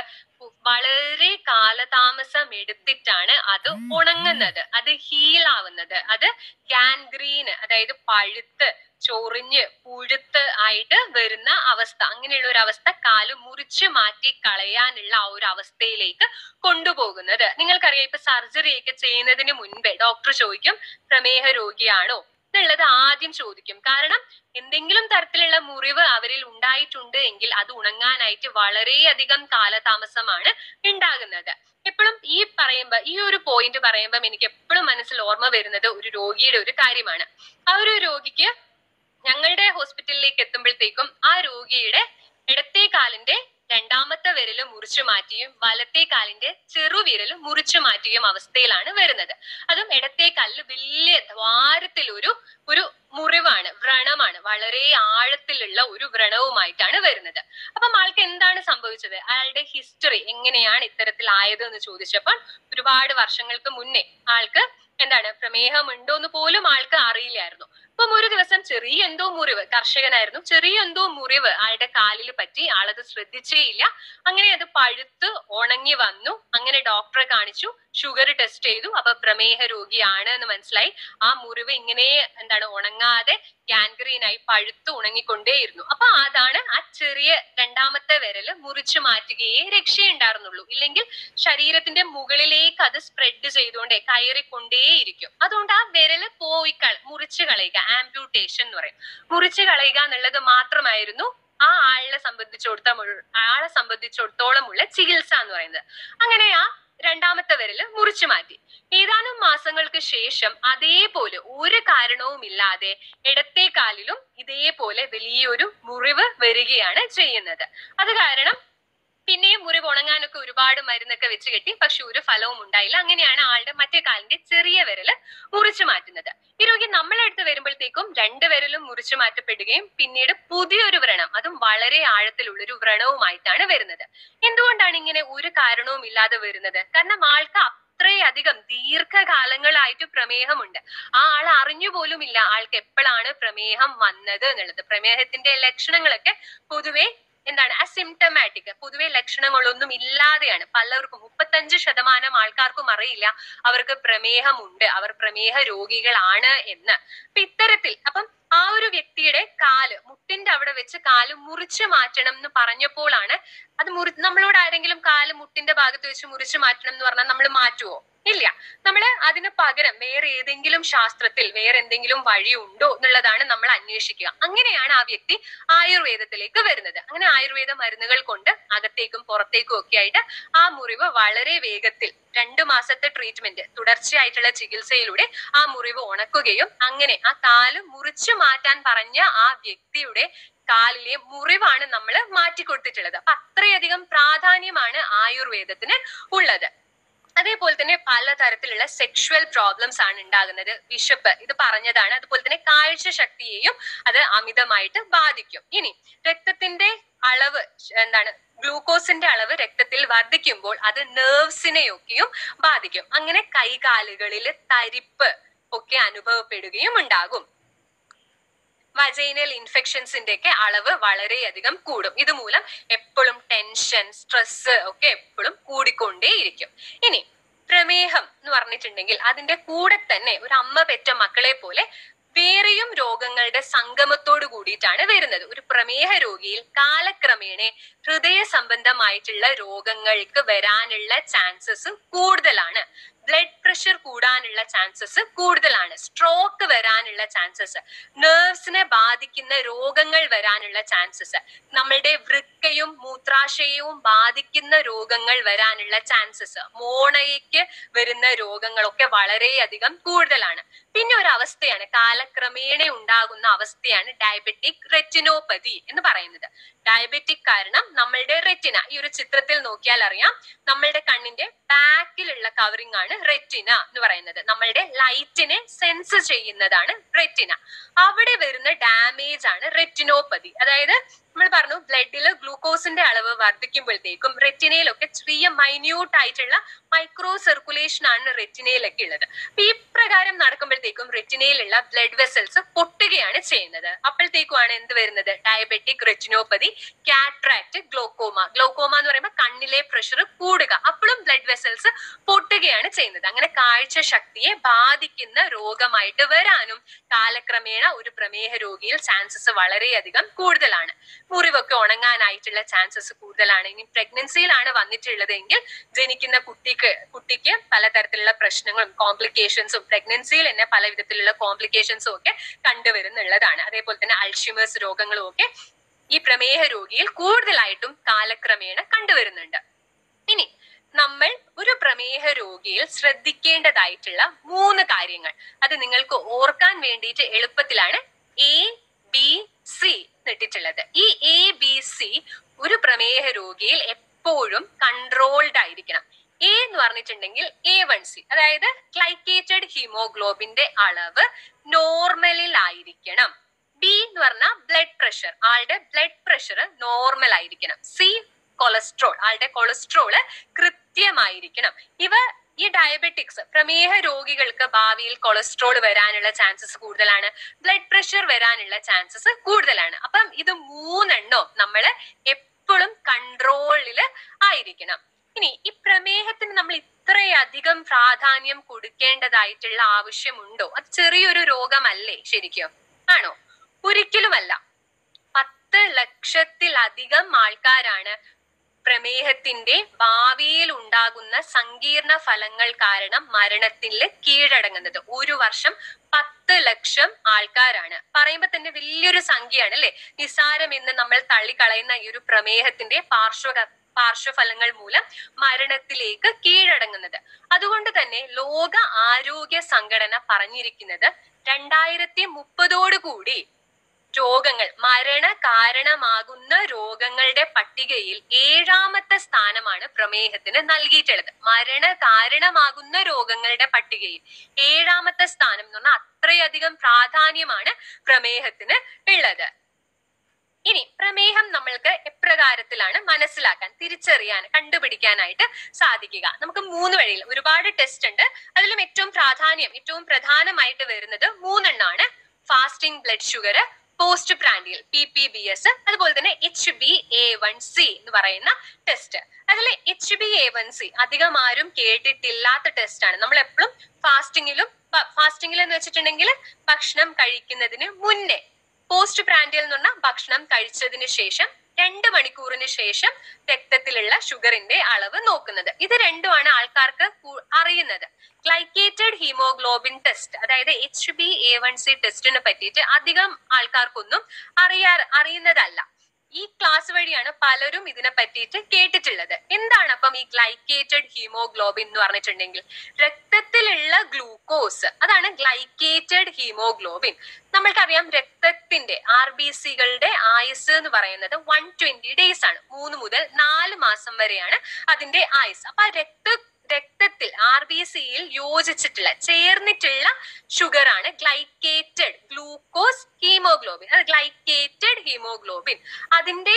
വളരെ കാലതാമസം എടുത്തിട്ടാണ് അത് ഉണങ്ങുന്നത് അത് ഹീൽ ആവുന്നത് അത് ഗാൻഗ്രീന് അതായത് പഴുത്ത് ചൊറിഞ്ഞ് പുഴുത്ത് ആയിട്ട് വരുന്ന അവസ്ഥ അങ്ങനെയുള്ള ഒരു അവസ്ഥ കാല് മുറിച്ച് മാറ്റി കളയാനുള്ള ആ ഒരു അവസ്ഥയിലേക്ക് കൊണ്ടുപോകുന്നത് നിങ്ങൾക്കറിയാം ഇപ്പൊ സർജറി ഒക്കെ ചെയ്യുന്നതിന് മുൻപേ ഡോക്ടർ ചോദിക്കും പ്രമേഹ രോഗിയാണോ എന്നുള്ളത് ആദ്യം ചോദിക്കും കാരണം എന്തെങ്കിലും തരത്തിലുള്ള മുറിവ് അവരിൽ ഉണ്ടായിട്ടുണ്ട് എങ്കിൽ അത് ഉണങ്ങാനായിട്ട് വളരെയധികം കാലതാമസമാണ് ഉണ്ടാകുന്നത് എപ്പോഴും ഈ പറയുമ്പോ ഈ ഒരു പോയിന്റ് പറയുമ്പോൾ എനിക്ക് എപ്പോഴും മനസ്സിൽ ഓർമ്മ വരുന്നത് ഒരു രോഗിയുടെ ഒരു കാര്യമാണ് ആ ഒരു രോഗിക്ക് ഞങ്ങളുടെ ഹോസ്പിറ്റലിലേക്ക് എത്തുമ്പോഴത്തേക്കും ആ രോഗിയുടെ ഇടത്തെ കാലിന്റെ രണ്ടാമത്തെ വിരല് മുറിച്ചു മാറ്റിയും വലത്തെ കാലിന്റെ ചെറുവിരൽ മുറിച്ചു മാറ്റിയും അവസ്ഥയിലാണ് വരുന്നത് അതും ഇടത്തെ കാലിൽ വലിയ ദ്വാരത്തിൽ ഒരു ഒരു മുറിവാണ് വ്രണമാണ് വളരെ ആഴത്തിലുള്ള ഒരു വ്രണവുമായിട്ടാണ് വരുന്നത് അപ്പം ആൾക്ക് എന്താണ് സംഭവിച്ചത് അയാളുടെ ഹിസ്റ്ററി എങ്ങനെയാണ് ഇത്തരത്തിൽ ആയത് എന്ന് ചോദിച്ചപ്പോൾ ഒരുപാട് വർഷങ്ങൾക്ക് മുന്നേ ആൾക്ക് എന്താണ് പ്രമേഹം ഉണ്ടോ എന്ന് പോലും ആൾക്ക് അറിയില്ലായിരുന്നു അപ്പം ഒരു ദിവസം ചെറിയ എന്തോ മുറിവ് കർഷകനായിരുന്നു ചെറിയ എന്തോ മുറിവ് ആളുടെ കാലിൽ പറ്റി ആളത് ശ്രദ്ധിച്ചേയില്ല അങ്ങനെ അത് പഴുത്ത് ഉണങ്ങി വന്നു അങ്ങനെ ഡോക്ടറെ കാണിച്ചു ഷുഗർ ടെസ്റ്റ് ചെയ്തു അപ്പൊ പ്രമേഹ രോഗിയാണ് എന്ന് മനസ്സിലായി ആ മുറിവ് ഇങ്ങനെ എന്താണ് ഉണങ്ങാതെ ഗാൻഗ്രീനായി പഴുത്ത് ഉണങ്ങിക്കൊണ്ടേയിരുന്നു അപ്പൊ അതാണ് ആ ചെറിയ രണ്ടാമത്തെ വിരല് മുറിച്ചു മാറ്റുകയേ രക്ഷയുണ്ടായിരുന്നുള്ളൂ ഇല്ലെങ്കിൽ ശരീരത്തിന്റെ മുകളിലേക്ക് അത് സ്പ്രെഡ് ചെയ്തുകൊണ്ടേ കയറിക്കൊണ്ടേയിരിക്കും അതുകൊണ്ട് ആ വിരല് പോയി കള മുറിച്ചു കളയുക ആംപ്യൂട്ടേഷൻ എന്ന് പറയും മുറിച്ചു കളയുക എന്നുള്ളത് മാത്രമായിരുന്നു ആ ആളിനെ സംബന്ധിച്ചിടത്തോളം ആളെ സംബന്ധിച്ചിടത്തോളമുള്ള ചികിത്സ എന്ന് പറയുന്നത് അങ്ങനെ ആ രണ്ടാമത്തെ വിരല് മുറിച്ചു മാറ്റി ഏതാനും മാസങ്ങൾക്ക് ശേഷം അതേപോലെ ഒരു കാരണവുമില്ലാതെ ഇടത്തെ കാലിലും ഇതേപോലെ വലിയൊരു മുറിവ് വരികയാണ് ചെയ്യുന്നത് അത് കാരണം പിന്നെയും മുറിവ് ഉണങ്ങാനൊക്കെ ഒരുപാട് മരുന്നൊക്കെ വെച്ച് കെട്ടി പക്ഷെ ഒരു ഫലവും ഉണ്ടായില്ല അങ്ങനെയാണ് ആളുടെ മറ്റേ കാലിന്റെ ചെറിയ വിരല് മുറിച്ചു മാറ്റുന്നത് ഈ രോഗി നമ്മളെ അടുത്ത് വരുമ്പോഴത്തേക്കും രണ്ട് വിരലും മുറിച്ചു മാറ്റപ്പെടുകയും പിന്നീട് പുതിയൊരു വ്രണം അതും വളരെ ആഴത്തിലുള്ള ഒരു വ്രണവുമായിട്ടാണ് വരുന്നത് എന്തുകൊണ്ടാണ് ഇങ്ങനെ ഒരു കാരണവും ഇല്ലാതെ വരുന്നത് കാരണം ആൾക്ക് അത്രയധികം ദീർഘകാലങ്ങളായിട്ട് പ്രമേഹമുണ്ട് ആ ആൾ അറിഞ്ഞു പോലുമില്ല ആൾക്ക് എപ്പോഴാണ് പ്രമേഹം വന്നത് എന്നുള്ളത് പ്രമേഹത്തിന്റെ ലക്ഷണങ്ങളൊക്കെ പൊതുവെ എന്താണ് അസിംറ്റമാറ്റിക് പൊതുവെ ലക്ഷണങ്ങളൊന്നും ഇല്ലാതെയാണ് പലർക്കും മുപ്പത്തഞ്ച് ശതമാനം ആൾക്കാർക്കും അറിയില്ല അവർക്ക് പ്രമേഹമുണ്ട് അവർ പ്രമേഹ രോഗികളാണ് എന്ന് അപ്പൊ ഇത്തരത്തിൽ അപ്പം ആ ഒരു വ്യക്തിയുടെ കാല് മുട്ടിന്റെ അവിടെ വെച്ച് കാല് മുറിച്ചു മാറ്റണം എന്ന് പറഞ്ഞപ്പോഴാണ് അത് മുറി നമ്മളോട് ആരെങ്കിലും കാല് മുട്ടിന്റെ ഭാഗത്ത് വെച്ച് മുറിച്ചു മാറ്റണം എന്ന് പറഞ്ഞാൽ നമ്മൾ മാറ്റുവോ ഇല്ല നമ്മൾ അതിന് പകരം വേറെ ഏതെങ്കിലും ശാസ്ത്രത്തിൽ വേറെ എന്തെങ്കിലും വഴിയുണ്ടോ എന്നുള്ളതാണ് നമ്മൾ അന്വേഷിക്കുക അങ്ങനെയാണ് ആ വ്യക്തി ആയുർവേദത്തിലേക്ക് വരുന്നത് അങ്ങനെ ആയുർവേദ മരുന്നുകൾ കൊണ്ട് അകത്തേക്കും പുറത്തേക്കും ഒക്കെ ആയിട്ട് ആ മുറിവ് വളരെ വേഗത്തിൽ രണ്ടു മാസത്തെ ട്രീറ്റ്മെന്റ് തുടർച്ചയായിട്ടുള്ള ചികിത്സയിലൂടെ ആ മുറിവ് ഉണക്കുകയും അങ്ങനെ ആ കാല് മുറിച്ചു മാറ്റാൻ പറഞ്ഞ ആ വ്യക്തിയുടെ കാലിലെ മുറിവാണ് നമ്മൾ മാറ്റിക്കൊടുത്തിട്ടുള്ളത് അപ്പൊ അത്രയധികം പ്രാധാന്യമാണ് ആയുർവേദത്തിന് ഉള്ളത് അതേപോലെ തന്നെ പലതരത്തിലുള്ള സെക്ഷുവൽ പ്രോബ്ലംസ് ആണ് ഉണ്ടാകുന്നത് വിശപ്പ് ഇത് പറഞ്ഞതാണ് അതുപോലെ തന്നെ കാഴ്ച ശക്തിയെയും അത് അമിതമായിട്ട് ബാധിക്കും ഇനി രക്തത്തിന്റെ അളവ് എന്താണ് ഗ്ലൂക്കോസിന്റെ അളവ് രക്തത്തിൽ വർദ്ധിക്കുമ്പോൾ അത് നെർവ്സിനെയൊക്കെയും ബാധിക്കും അങ്ങനെ കൈകാലുകളിൽ തരിപ്പ് ഒക്കെ അനുഭവപ്പെടുകയും ഉണ്ടാകും വജൈനൽ ഇൻഫെക്ഷൻസിന്റെ ഒക്കെ അളവ് വളരെയധികം കൂടും ഇതുമൂലം എപ്പോഴും ടെൻഷൻ സ്ട്രെസ് ഒക്കെ എപ്പോഴും കൂടിക്കൊണ്ടേയിരിക്കും ഇനി പ്രമേഹം എന്ന് പറഞ്ഞിട്ടുണ്ടെങ്കിൽ അതിന്റെ കൂടെ തന്നെ ഒരു അമ്മ പെറ്റ മക്കളെ പോലെ വേറെയും രോഗങ്ങളുടെ സംഗമത്തോട് കൂടിയിട്ടാണ് വരുന്നത് ഒരു പ്രമേഹ രോഗിയിൽ കാലക്രമേണ ഹൃദയ സംബന്ധമായിട്ടുള്ള രോഗങ്ങൾക്ക് വരാനുള്ള ചാൻസസ് കൂടുതലാണ് ബ്ലഡ് പ്രഷർ കൂടാനുള്ള ചാൻസസ് കൂടുതലാണ് സ്ട്രോക്ക് വരാനുള്ള ചാൻസസ് നെർവ്സിനെ ബാധിക്കുന്ന രോഗങ്ങൾ വരാനുള്ള ചാൻസസ് നമ്മളുടെ വൃക്കയും മൂത്രാശയവും ബാധിക്കുന്ന രോഗങ്ങൾ വരാനുള്ള ചാൻസസ് മോണയ്ക്ക് വരുന്ന രോഗങ്ങളൊക്കെ വളരെയധികം കൂടുതലാണ് പിന്നെ ഒരു അവസ്ഥയാണ് കാലക്രമേണ ഉണ്ടാകുന്ന അവസ്ഥയാണ് ഡയബറ്റിക് റെറ്റിനോപ്പതി എന്ന് പറയുന്നത് ഡയബറ്റിക് കാരണം നമ്മളുടെ റെറ്റിന ഈ ഒരു ചിത്രത്തിൽ നോക്കിയാൽ അറിയാം നമ്മളുടെ കണ്ണിന്റെ ബാക്കിലുള്ള കവറിംഗ് ആണ് റെറ്റിന എന്ന് പറയുന്നത് നമ്മളുടെ ലൈറ്റിനെ സെൻസ് ചെയ്യുന്നതാണ് റെറ്റിന അവിടെ വരുന്ന ഡാമേജ് ആണ് റെറ്റിനോപ്പതി അതായത് നമ്മൾ പറഞ്ഞു ബ്ലഡിൽ ഗ്ലൂക്കോസിന്റെ അളവ് വർദ്ധിക്കുമ്പോഴത്തേക്കും റെറ്റിനയിലൊക്കെ ചെറിയ മൈന്യൂട്ട് ആയിട്ടുള്ള മൈക്രോ സർക്കുലേഷൻ ആണ് റെറ്റിനയിലൊക്കെ ഉള്ളത് അപ്പൊ ഈ പ്രകാരം നടക്കുമ്പോഴത്തേക്കും റെറ്റിനയിലുള്ള ബ്ലഡ് വെസൽസ് പൊട്ടുകയാണ് ചെയ്യുന്നത് അപ്പോഴത്തേക്കുമാണ് എന്ത് വരുന്നത് diabetic retinopathy cataract glaucoma glaucoma എന്ന് പറയുമ്പോൾ കണ്ണിലെ പ്രഷർ കൂടുക അപ്പോഴും ബ്ലഡ് വെസൽസ് പൊട്ടുകയാണ് ചെയ്യുന്നത് അങ്ങനെ കാഴ്ച ശക്തിയെ ബാധിക്കുന്ന രോഗമായിട്ട് വരാനും കാലക്രമേണ ഒരു പ്രമേഹ രോഗിയിൽ ചാൻസസ് വളരെയധികം കൂടുതലാണ് മുറിവൊക്കെ ഉണങ്ങാനായിട്ടുള്ള ചാൻസസ് കൂടുതലാണ് ഇനി പ്രഗ്നൻസിയിലാണ് വന്നിട്ടുള്ളതെങ്കിൽ ജനിക്കുന്ന കുട്ടിക്ക് കുട്ടിക്ക് പലതരത്തിലുള്ള പ്രശ്നങ്ങളും കോംപ്ലിക്കേഷൻസും പ്രഗ്നൻസിയിൽ തന്നെ പല വിധത്തിലുള്ള കോംപ്ലിക്കേഷൻസും ഒക്കെ കണ്ടുവരുന്നുള്ളതാണ് അതേപോലെ തന്നെ അൾഷിമേഴ്സ് രോഗങ്ങളും ഒക്കെ ഈ പ്രമേഹ രോഗിയിൽ കൂടുതലായിട്ടും കാലക്രമേണ കണ്ടുവരുന്നുണ്ട് ഇനി നമ്മൾ ഒരു പ്രമേഹ രോഗിയിൽ ശ്രദ്ധിക്കേണ്ടതായിട്ടുള്ള മൂന്ന് കാര്യങ്ങൾ അത് നിങ്ങൾക്ക് ഓർക്കാൻ വേണ്ടിയിട്ട് എളുപ്പത്തിലാണ് എ ബി സി ഇട്ടിട്ടുള്ളത് ഈ എ ബി സി ഒരു പ്രമേഹ രോഗിയിൽ എപ്പോഴും കൺട്രോൾഡ് ആയിരിക്കണം എ എന്ന് പറഞ്ഞിട്ടുണ്ടെങ്കിൽ എ വൺ സി അതായത് ഗ്ലൈക്കേറ്റഡ് ഹീമോഗ്ലോബിന്റെ അളവ് നോർമലിൽ ആയിരിക്കണം ബി എന്ന് പറഞ്ഞാൽ ബ്ലഡ് പ്രഷർ ആളുടെ ബ്ലഡ് പ്രഷർ നോർമൽ ആയിരിക്കണം സി കൊളസ്ട്രോൾ ആളുടെ കൊളസ്ട്രോള് കൃത്യമായിരിക്കണം ഇവ ഈ ഡയബറ്റിക്സ് പ്രമേഹ രോഗികൾക്ക് ഭാവിയിൽ കൊളസ്ട്രോൾ വരാനുള്ള ചാൻസസ് കൂടുതലാണ് ബ്ലഡ് പ്രഷർ വരാനുള്ള ചാൻസസ് കൂടുതലാണ് അപ്പം ഇത് മൂന്നെണ്ണം നമ്മൾ എപ്പോഴും കൺട്രോളിൽ ആയിരിക്കണം ഇനി ഈ പ്രമേഹത്തിന് നമ്മൾ ഇത്രയധികം പ്രാധാന്യം കൊടുക്കേണ്ടതായിട്ടുള്ള ആവശ്യമുണ്ടോ അത് ചെറിയൊരു രോഗമല്ലേ ശരിക്കും ആണോ ഒരിക്കലുമല്ല പത്ത് ലക്ഷത്തിലധികം ആൾക്കാരാണ് പ്രമേഹത്തിന്റെ ഭാവിയിൽ ഉണ്ടാകുന്ന സങ്കീർണ ഫലങ്ങൾ കാരണം മരണത്തിൽ കീഴടങ്ങുന്നത് ഒരു വർഷം പത്ത് ലക്ഷം ആൾക്കാരാണ് പറയുമ്പോ തന്നെ വലിയൊരു സംഖ്യയാണ് അല്ലെ നിസാരം എന്ന് നമ്മൾ തള്ളിക്കളയുന്ന ഈ ഒരു പ്രമേഹത്തിന്റെ പാർശ്വ പാർശ്വഫലങ്ങൾ മൂലം മരണത്തിലേക്ക് കീഴടങ്ങുന്നത് അതുകൊണ്ട് തന്നെ ലോക ആരോഗ്യ സംഘടന പറഞ്ഞിരിക്കുന്നത് രണ്ടായിരത്തി മുപ്പതോടുകൂടി രോഗങ്ങൾ മരണ കാരണമാകുന്ന രോഗങ്ങളുടെ പട്ടികയിൽ ഏഴാമത്തെ സ്ഥാനമാണ് പ്രമേഹത്തിന് നൽകിയിട്ടുള്ളത് മരണ കാരണമാകുന്ന രോഗങ്ങളുടെ പട്ടികയിൽ ഏഴാമത്തെ സ്ഥാനം എന്ന് പറഞ്ഞാൽ അത്രയധികം പ്രാധാന്യമാണ് പ്രമേഹത്തിന് ഉള്ളത് ഇനി പ്രമേഹം നമ്മൾക്ക് എപ്രകാരത്തിലാണ് മനസ്സിലാക്കാൻ തിരിച്ചറിയാൻ കണ്ടുപിടിക്കാനായിട്ട് സാധിക്കുക നമുക്ക് മൂന്ന് വഴിയിൽ ഒരുപാട് ടെസ്റ്റ് ഉണ്ട് അതിലും ഏറ്റവും പ്രാധാന്യം ഏറ്റവും പ്രധാനമായിട്ട് വരുന്നത് മൂന്നെണ്ണാണ് fasting blood sugar post prandial P P B S അതുപോലെ തന്നെ H B A one C എന്ന് പറയുന്ന ടെസ്റ്റ് അതിൽ H B A one C അധികം ആരും കേട്ടിട്ടില്ലാത്ത ടെസ്റ്റ് ആണ് നമ്മൾ എപ്പോഴും ഫാസ്റ്റിങ്ങിലും ഫാസ്റ്റിംഗിൽ എന്ന് വെച്ചിട്ടുണ്ടെങ്കിൽ ഭക്ഷണം കഴിക്കുന്നതിന് മുന്നേ പോസ്റ്റ് പ്രാൻഡിയൽ എന്ന് പറഞ്ഞാൽ ഭക്ഷണം കഴിച്ചതിന് ശേഷം രണ്ട് മണിക്കൂറിന് ശേഷം രക്തത്തിലുള്ള ഷുഗറിന്റെ അളവ് നോക്കുന്നത് ഇത് രണ്ടുമാണ് ആൾക്കാർക്ക് കു- അറിയുന്നത് ഗ്ലൈക്കേറ്റഡ് ഹീമോഗ്ലോബിൻ ടെസ്റ്റ് അതായത് H B A one C ടെസ്റ്റിനെ പറ്റിയിട്ട് അധികം ആൾക്കാർക്കൊന്നും അറിയാ അറിയുന്നതല്ല ഈ ക്ലാസ് വഴിയാണ് പലരും ഇതിനെ പറ്റിയിട്ട് കേട്ടിട്ടുള്ളത് എന്താണ് അപ്പം ഈ ഗ്ലൈക്കേറ്റഡ് ഹീമോഗ്ലോബിൻ എന്ന് പറഞ്ഞിട്ടുണ്ടെങ്കിൽ രക്തത്തിലുള്ള ഗ്ലൂക്കോസ് അതാണ് ഗ്ലൈക്കേറ്റഡ് ഹീമോഗ്ലോബിൻ നമ്മൾക്കറിയാം രക്തത്തിന്റെ ആർ ബി സികളുടെ ആയുസ് എന്ന് പറയുന്നത് വൺ ട്വന്റി ഡേയ്സ് ആണ് മൂന്ന് മുതൽ നാല് മാസം വരെയാണ് അതിന്റെ ആയുസ് അപ്പൊ ആ രക്ത രക്തത്തിൽ ആർ ബി സിയിൽ യോജിച്ചിട്ടുള്ള ചേർന്നിട്ടുള്ള ഷുഗർ ആണ് ഗ്ലൈക്കേറ്റഡ് ഗ്ലൂക്കോസ് ഹീമോഗ്ലോബിൻ അത് ഗ്ലൈക്കേറ്റഡ് ഹീമോഗ്ലോബിൻ അതിന്റെ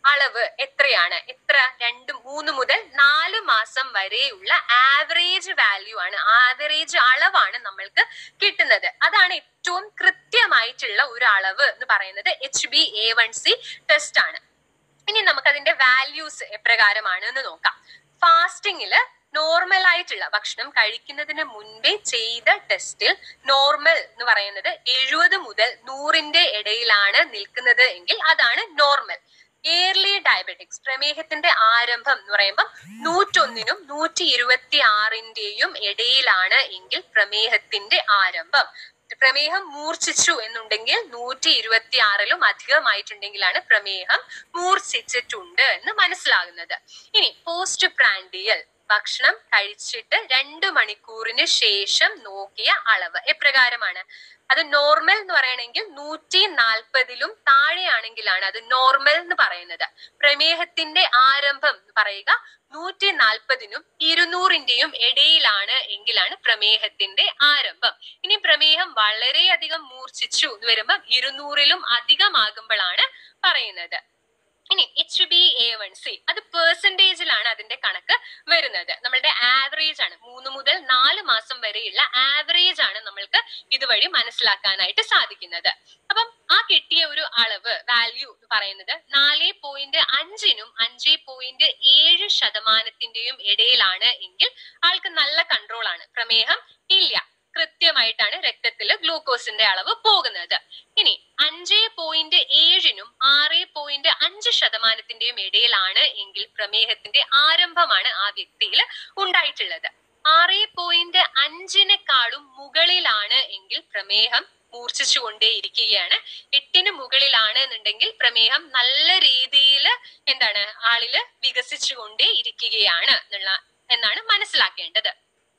അളവ് എത്രയാണ് എത്ര രണ്ട് മൂന്ന് മുതൽ നാല് മാസം വരെയുള്ള ആവറേജ് വാല്യൂ ആണ് ആവറേജ് അളവാണ് നമ്മൾക്ക് കിട്ടുന്നത് അതാണ് ഏറ്റവും കൃത്യമായിട്ടുള്ള ഒരു അളവ് എന്ന് പറയുന്നത് H B A one C test ആണ് ഇനി നമുക്ക് അതിന്റെ വാല്യൂസ് എപ്രകാരമാണ് എന്ന് നോക്കാം ഫാസ്റ്റിംഗില് നോർമൽ ആയിട്ടുള്ള ഭക്ഷണം കഴിക്കുന്നതിന് മുൻപേ ചെയ്ത ടെസ്റ്റിൽ നോർമൽ എന്ന് പറയുന്നത് എഴുപത് മുതൽ നൂറിന്റെ ഇടയിലാണ് നിൽക്കുന്നത് എങ്കിൽ അതാണ് നോർമൽ ഏർലി ഡയബറ്റിക്സ് പ്രമേഹത്തിന്റെ ആരംഭം എന്ന് പറയുമ്പോൾ നൂറ്റൊന്നിനും നൂറ്റി ഇരുപത്തി ആറിന്റെയും ഇടയിലാണ് എങ്കിൽ പ്രമേഹത്തിന്റെ ആരംഭം പ്രമേഹം മൂർച്ഛിച്ചു എന്നുണ്ടെങ്കിൽ നൂറ്റി ഇരുപത്തി ആറിലും അധികമായിട്ടുണ്ടെങ്കിലാണ് പ്രമേഹം മൂർച്ഛിച്ചിട്ടുണ്ട് എന്ന് മനസ്സിലാകുന്നത് ഇനി പോസ്റ്റ് പ്രാൻഡിയൽ ഭക്ഷണം കഴിച്ചിട്ട് രണ്ട് മണിക്കൂറിന് ശേഷം നോക്കിയ അളവ് എപ്രകാരമാണ് അത് നോർമൽ എന്ന് പറയണമെങ്കിൽ നൂറ്റി നാൽപ്പതിലും താഴെയാണെങ്കിലാണ് അത് നോർമൽ എന്ന് പറയുന്നത് പ്രമേഹത്തിന്റെ ആരംഭം എന്ന് പറയുക നൂറ്റി നാൽപ്പതിനും ഇരുന്നൂറിന്റെയും ഇടയിലാണ് എങ്കിലാണ് പ്രമേഹത്തിന്റെ ആരംഭം ഇനി പ്രമേഹം വളരെയധികം മൂർച്ഛിച്ചു എന്ന് വരുമ്പോൾ ഇരുന്നൂറിലും അധികമാകുമ്പോഴാണ് പറയുന്നത് ഇനി H B A one C അത് പെർസെന്റേജിലാണ് അതിന്റെ കണക്ക് വരുന്നത് നമ്മളുടെ ആവറേജ് ആണ് മൂന്ന് മുതൽ നാല് മാസം വരെയുള്ള ആവറേജ് ആണ് നമ്മൾക്ക് ഇതുവഴി മനസ്സിലാക്കാനായിട്ട് സാധിക്കുന്നത് അപ്പം ആ കിട്ടിയ ഒരു അളവ് വാല്യൂ എന്ന് പറയുന്നത് നാല് പോയിന്റ് അഞ്ചിനും അഞ്ച് പോയിന്റ് ഏഴ് ശതമാനത്തിന്റെയും ഇടയിലാണ് എങ്കിൽ ആൾക്ക് നല്ല കൺട്രോൾ ആണ് പ്രമേഹം ഇല്ല കൃത്യമായിട്ടാണ് രക്തത്തിൽ ഗ്ലൂക്കോസിന്റെ അളവ് പോകുന്നത് ഇനി അഞ്ച് പോയിന്റ് ഏഴിനും ആറ് പോയിന്റ് അഞ്ച് ശതമാനത്തിന്റെയും ഇടയിലാണ് എങ്കിൽ പ്രമേഹത്തിന്റെ ആരംഭമാണ് ആ വ്യക്തിയിൽ ഉണ്ടായിട്ടുള്ളത് ആറ് പോയിന്റ് അഞ്ചിനെക്കാളും മുകളിലാണ് എങ്കിൽ പ്രമേഹം മൂർച്ഛിച്ചുകൊണ്ടേ ഇരിക്കുകയാണ് എട്ടിന് മുകളിലാണ് എന്നുണ്ടെങ്കിൽ പ്രമേഹം നല്ല രീതിയിൽ എന്താണ് ആളില് വികസിച്ചുകൊണ്ടേ ഇരിക്കുകയാണ് എന്നുള്ള എന്നാണ് മനസ്സിലാക്കേണ്ടത്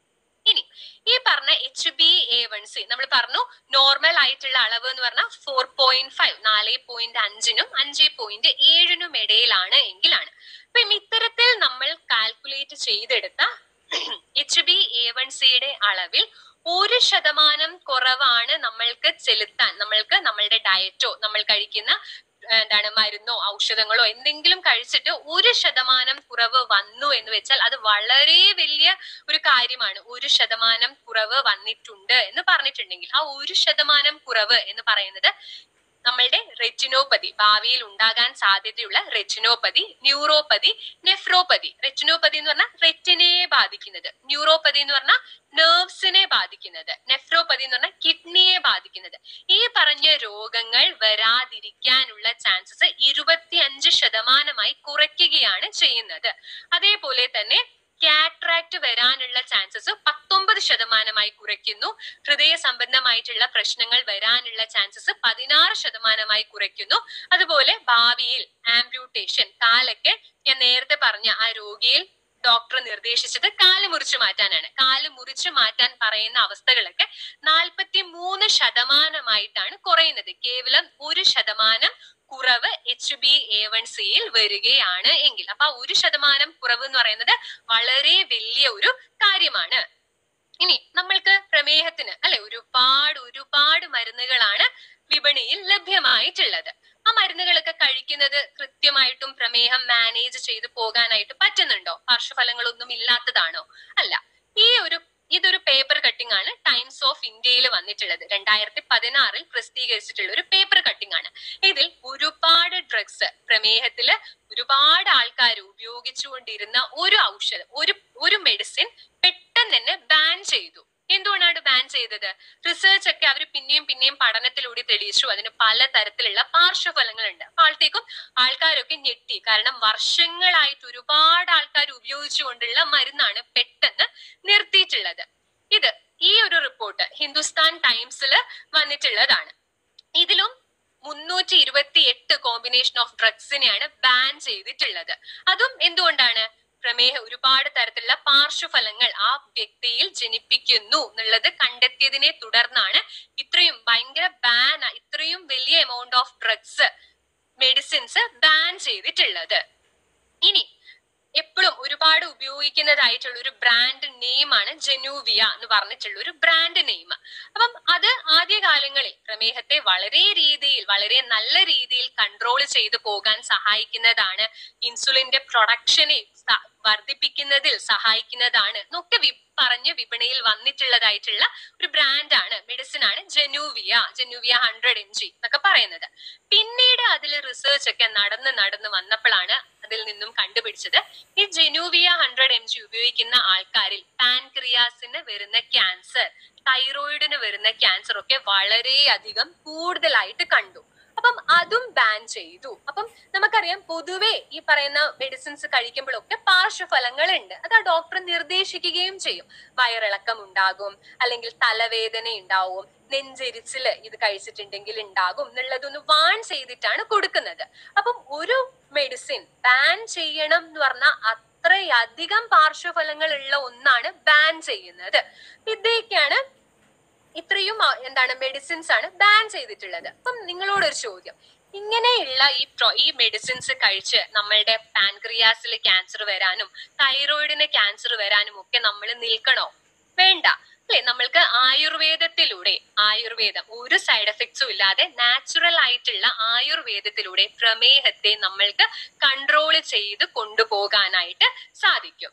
ഇനി ഈ പറഞ്ഞ H B A one C നമ്മൾ പറഞ്ഞു നോർമൽ ആയിട്ടുള്ള അളവ് എന്ന് പറഞ്ഞാൽ ഫോർ പോയിന്റ് ഫൈവ് നാല് പോയിന്റ് അഞ്ചിനും അഞ്ച് പോയിന്റ് ഏഴിനും ഇടയിലാണ് എങ്കിലാണ് അപ്പം ഇത്തരത്തിൽ നമ്മൾ കാൽക്കുലേറ്റ് ചെയ്തെടുത്ത എച്ച് ബി എ വൺ സിയുടെ അളവിൽ ഒരു ശതമാനം കുറവാണ് നമ്മൾക്ക് ചെലുത്താൻ നമ്മൾക്ക് നമ്മളുടെ ഡയറ്റോ നമ്മൾ കഴിക്കുന്ന എന്താണ് മരുന്നോ ഔഷധങ്ങളോ എന്തെങ്കിലും കഴിച്ചിട്ട് ഒരു ശതമാനം കുറവ് വന്നു എന്ന് വെച്ചാൽ അത് വളരെ വലിയ ഒരു കാര്യമാണ് ഒരു ശതമാനം കുറവ് വന്നിട്ടുണ്ട് എന്ന് പറഞ്ഞിട്ടുണ്ടെങ്കിൽ ആ ഒരു ശതമാനം കുറവ് എന്ന് പറയുന്നത് നമ്മളുടെ റെറ്റിനോപ്പതി ഭാവിയിൽ ഉണ്ടാകാൻ സാധ്യതയുള്ള റെറ്റിനോപ്പതി ന്യൂറോപ്പതി നെഫ്രോപ്പതി റെറ്റിനോപ്പതി എന്ന് പറഞ്ഞാൽ റെറ്റിനയെ ബാധിക്കുന്നത് ന്യൂറോപ്പതി എന്ന് പറഞ്ഞാൽ നെർവ്സിനെ ബാധിക്കുന്നത് നെഫ്രോപ്പതി എന്ന് പറഞ്ഞാൽ കിഡ്നിയെ ബാധിക്കുന്നത് ഈ പറഞ്ഞ രോഗങ്ങൾ വരാതിരിക്കാനുള്ള ചാൻസസ് ഇരുപത്തിയഞ്ച് ശതമാനമായി കുറയ്ക്കുകയാണ് ചെയ്യുന്നത് അതേപോലെ തന്നെ കാട്രാക്ട് വരാനുള്ള ചാൻസസ് പത്തൊമ്പത് ശതമാനമായി കുറയ്ക്കുന്നു ഹൃദയ സംബന്ധമായിട്ടുള്ള പ്രശ്നങ്ങൾ വരാനുള്ള ചാൻസസ് പതിനാറ് ശതമാനമായി കുറയ്ക്കുന്നു അതുപോലെ ഭാവിയിൽ ആംബ്യൂട്ടേഷൻ കാലൊക്കെ ഞാൻ നേരത്തെ പറഞ്ഞ ആ രോഗിയിൽ ഡോക്ടർ നിർദ്ദേശിച്ചത് കാല് മുറിച്ചു മാറ്റാനാണ് കാല് മുറിച്ചു മാറ്റാൻ പറയുന്ന അവസ്ഥകളൊക്കെ നാൽപ്പത്തി മൂന്ന് ശതമാനമായിട്ടാണ് കുറയുന്നത് കേവലം ഒരു ശതമാനം കുറവ് എച്ച് ബി എ വൺ സിയിൽ വരികയാണ് എങ്കിൽ അപ്പൊ ആ ഒരു ശതമാനം കുറവ് എന്ന് പറയുന്നത് വളരെ വലിയ ഒരു കാര്യമാണ് ഇനി നമ്മൾക്ക് പ്രമേഹത്തിന് അല്ലെ ഒരുപാട് ഒരുപാട് മരുന്നുകളാണ് വിപണിയിൽ ലഭ്യമായിട്ടുള്ളത് ആ മരുന്നുകളൊക്കെ കഴിക്കുന്നത് കൃത്യമായിട്ടും പ്രമേഹം മാനേജ് ചെയ്ത് പോകാനായിട്ട് പറ്റുന്നുണ്ടോ പാർശ്വഫലങ്ങളൊന്നും ഇല്ലാത്തതാണോ അല്ല ഈ ഒരു ഇതൊരു പേപ്പർ കട്ടിംഗ് ആണ് ടൈംസ് ഓഫ് ഇന്ത്യയിൽ വന്നിട്ടുള്ളത് രണ്ടായിരത്തി പതിനാറിൽ പ്രസിദ്ധീകരിച്ചിട്ടുള്ള ഒരു പേപ്പർ കട്ടിംഗ് ആണ് ഇതിൽ ഒരുപാട് ഡ്രഗ്സ് പ്രമേഹത്തില് ഒരുപാട് ആൾക്കാർ ഉപയോഗിച്ചുകൊണ്ടിരുന്ന ഒരു ഔഷധം ഒരു ഒരു മെഡിസിൻ പെട്ടെന്ന് തന്നെ ബാൻ ചെയ്തു എന്തുകൊണ്ടാണ് ബാൻ ചെയ്തത് റിസർച്ച് ഒക്കെ അവർ പിന്നെയും പിന്നെയും പഠനത്തിലൂടെ തെളിയിച്ചു അതിന് പല തരത്തിലുള്ള പാർശ്വഫലങ്ങളുണ്ട് അപ്പോഴത്തേക്കും ആൾക്കാരൊക്കെ ഞെട്ടി കാരണം വർഷങ്ങളായിട്ട് ഒരുപാട് ആൾക്കാർ ഉപയോഗിച്ചുകൊണ്ടുള്ള മരുന്നാണ് പെട്ടെന്ന് നിർത്തിയിട്ടുള്ളത് ഇത് ഈ ഒരു റിപ്പോർട്ട് ഹിന്ദുസ്ഥാൻ ടൈംസിൽ വന്നിട്ടുള്ളതാണ് ഇതിലും മുന്നൂറ്റി ഇരുപത്തി എട്ട് കോമ്പിനേഷൻ ഓഫ് ഡ്രഗ്സിനെയാണ് ബാൻ ചെയ്തിട്ടുള്ളത് അതും എന്തുകൊണ്ടാണ് പ്രമേഹം ഒരുപാട് തരത്തിലുള്ള പാർശ്വഫലങ്ങൾ ആ വ്യക്തിയിൽ ജനിപ്പിക്കുന്നു എന്നുള്ളത് കണ്ടെത്തിയതിനെ തുടർന്നാണ് ഇത്രയും ഭയങ്കര ബാൻ ഇത്രയും വലിയ amount of drugs medicines ban ചെയ്തിട്ടുള്ളത് ഇനി എപ്പോഴും ഒരുപാട് ഉപയോഗിക്കുന്നതായിട്ടുള്ള ഒരു ബ്രാൻഡ് നെയിമാണ് ജനൂവിയ എന്ന് പറഞ്ഞിട്ടുള്ള ഒരു ബ്രാൻഡ് നെയിം അപ്പം അത് ആദ്യകാലങ്ങളിൽ പ്രമേഹത്തെ വളരെ രീതിയിൽ വളരെ നല്ല രീതിയിൽ കൺട്രോൾ ചെയ്തു പോകാൻ സഹായിക്കുന്നതാണ് ഇൻസുലിന്റെ പ്രൊഡക്ഷനെ സ- വർദ്ധിപ്പിക്കുന്നതിൽ സഹായിക്കുന്നതാണ് എന്നൊക്കെ വി പറഞ്ഞ് വിപണിയിൽ വന്നിട്ടുള്ളതായിട്ടുള്ള ഒരു ബ്രാൻഡാണ് മെഡിസിൻ ആണ് Januvia Januvia hundred M G എന്നൊക്കെ പറയുന്നത് പിന്നീട് അതിൽ റിസർച്ച് ഒക്കെ നടന്ന് നടന്ന് വന്നപ്പോഴാണ് അതിൽ നിന്നും കണ്ടുപിടിച്ചത് ഈ ജനൂവിയ ഹൺഡ്രഡ് എം ജി ഉപയോഗിക്കുന്ന ആൾക്കാരിൽ പാൻക്രിയാസിന് വരുന്ന ക്യാൻസർ തൈറോയിഡിന് വരുന്ന ക്യാൻസർ ഒക്കെ വളരെയധികം കൂടുതലായിട്ട് കണ്ടു അപ്പം അതും ബാൻ ചെയ്തു അപ്പം നമുക്കറിയാം പൊതുവെ ഈ പറയുന്ന മെഡിസിൻസ് കഴിക്കുമ്പോഴൊക്കെ പാർശ്വഫലങ്ങൾ ഉണ്ട് അത് ആ ഡോക്ടർ നിർദ്ദേശിക്കുകയും ചെയ്യും വയറിളക്കം ഉണ്ടാകും അല്ലെങ്കിൽ തലവേദന ഉണ്ടാവും നെഞ്ചെരിച്ചില് ഇത് കഴിച്ചിട്ടുണ്ടെങ്കിൽ ഉണ്ടാകും എന്നുള്ളതൊന്ന് വാൺ ചെയ്തിട്ടാണ് കൊടുക്കുന്നത് അപ്പം ഒരു മെഡിസിൻ ബാൻ ചെയ്യണം എന്ന് പറഞ്ഞാൽ അത്രയധികം പാർശ്വഫലങ്ങൾ ഉള്ള ഒന്നാണ് ബാൻ ചെയ്യുന്നത് ഇതൊക്കെയാണ് ഇത്രയും ആ, എന്താണ് മെഡിസിൻസ് ആണ് ബാൻ ചെയ്തിട്ടുള്ളത് അപ്പം നിങ്ങളോടൊരു ചോദ്യം ഇങ്ങനെയുള്ള ഈ പ്രോ ഈ മെഡിസിൻസ് കഴിച്ച് നമ്മളുടെ പാൻക്രിയാസിൽ ക്യാൻസർ വരാനും തൈറോയിഡിന് ക്യാൻസർ വരാനും ഒക്കെ നമ്മൾ നിൽക്കണോ വേണ്ട അല്ലെ നമ്മൾക്ക് ആയുർവേദത്തിലൂടെ ആയുർവേദം ഒരു സൈഡ് എഫക്ട്സും ഇല്ലാതെ നാച്ചുറൽ ആയിട്ടുള്ള ആയുർവേദത്തിലൂടെ പ്രമേഹത്തെ നമ്മൾക്ക് കൺട്രോൾ ചെയ്ത് കൊണ്ടുപോകാനായിട്ട് സാധിക്കും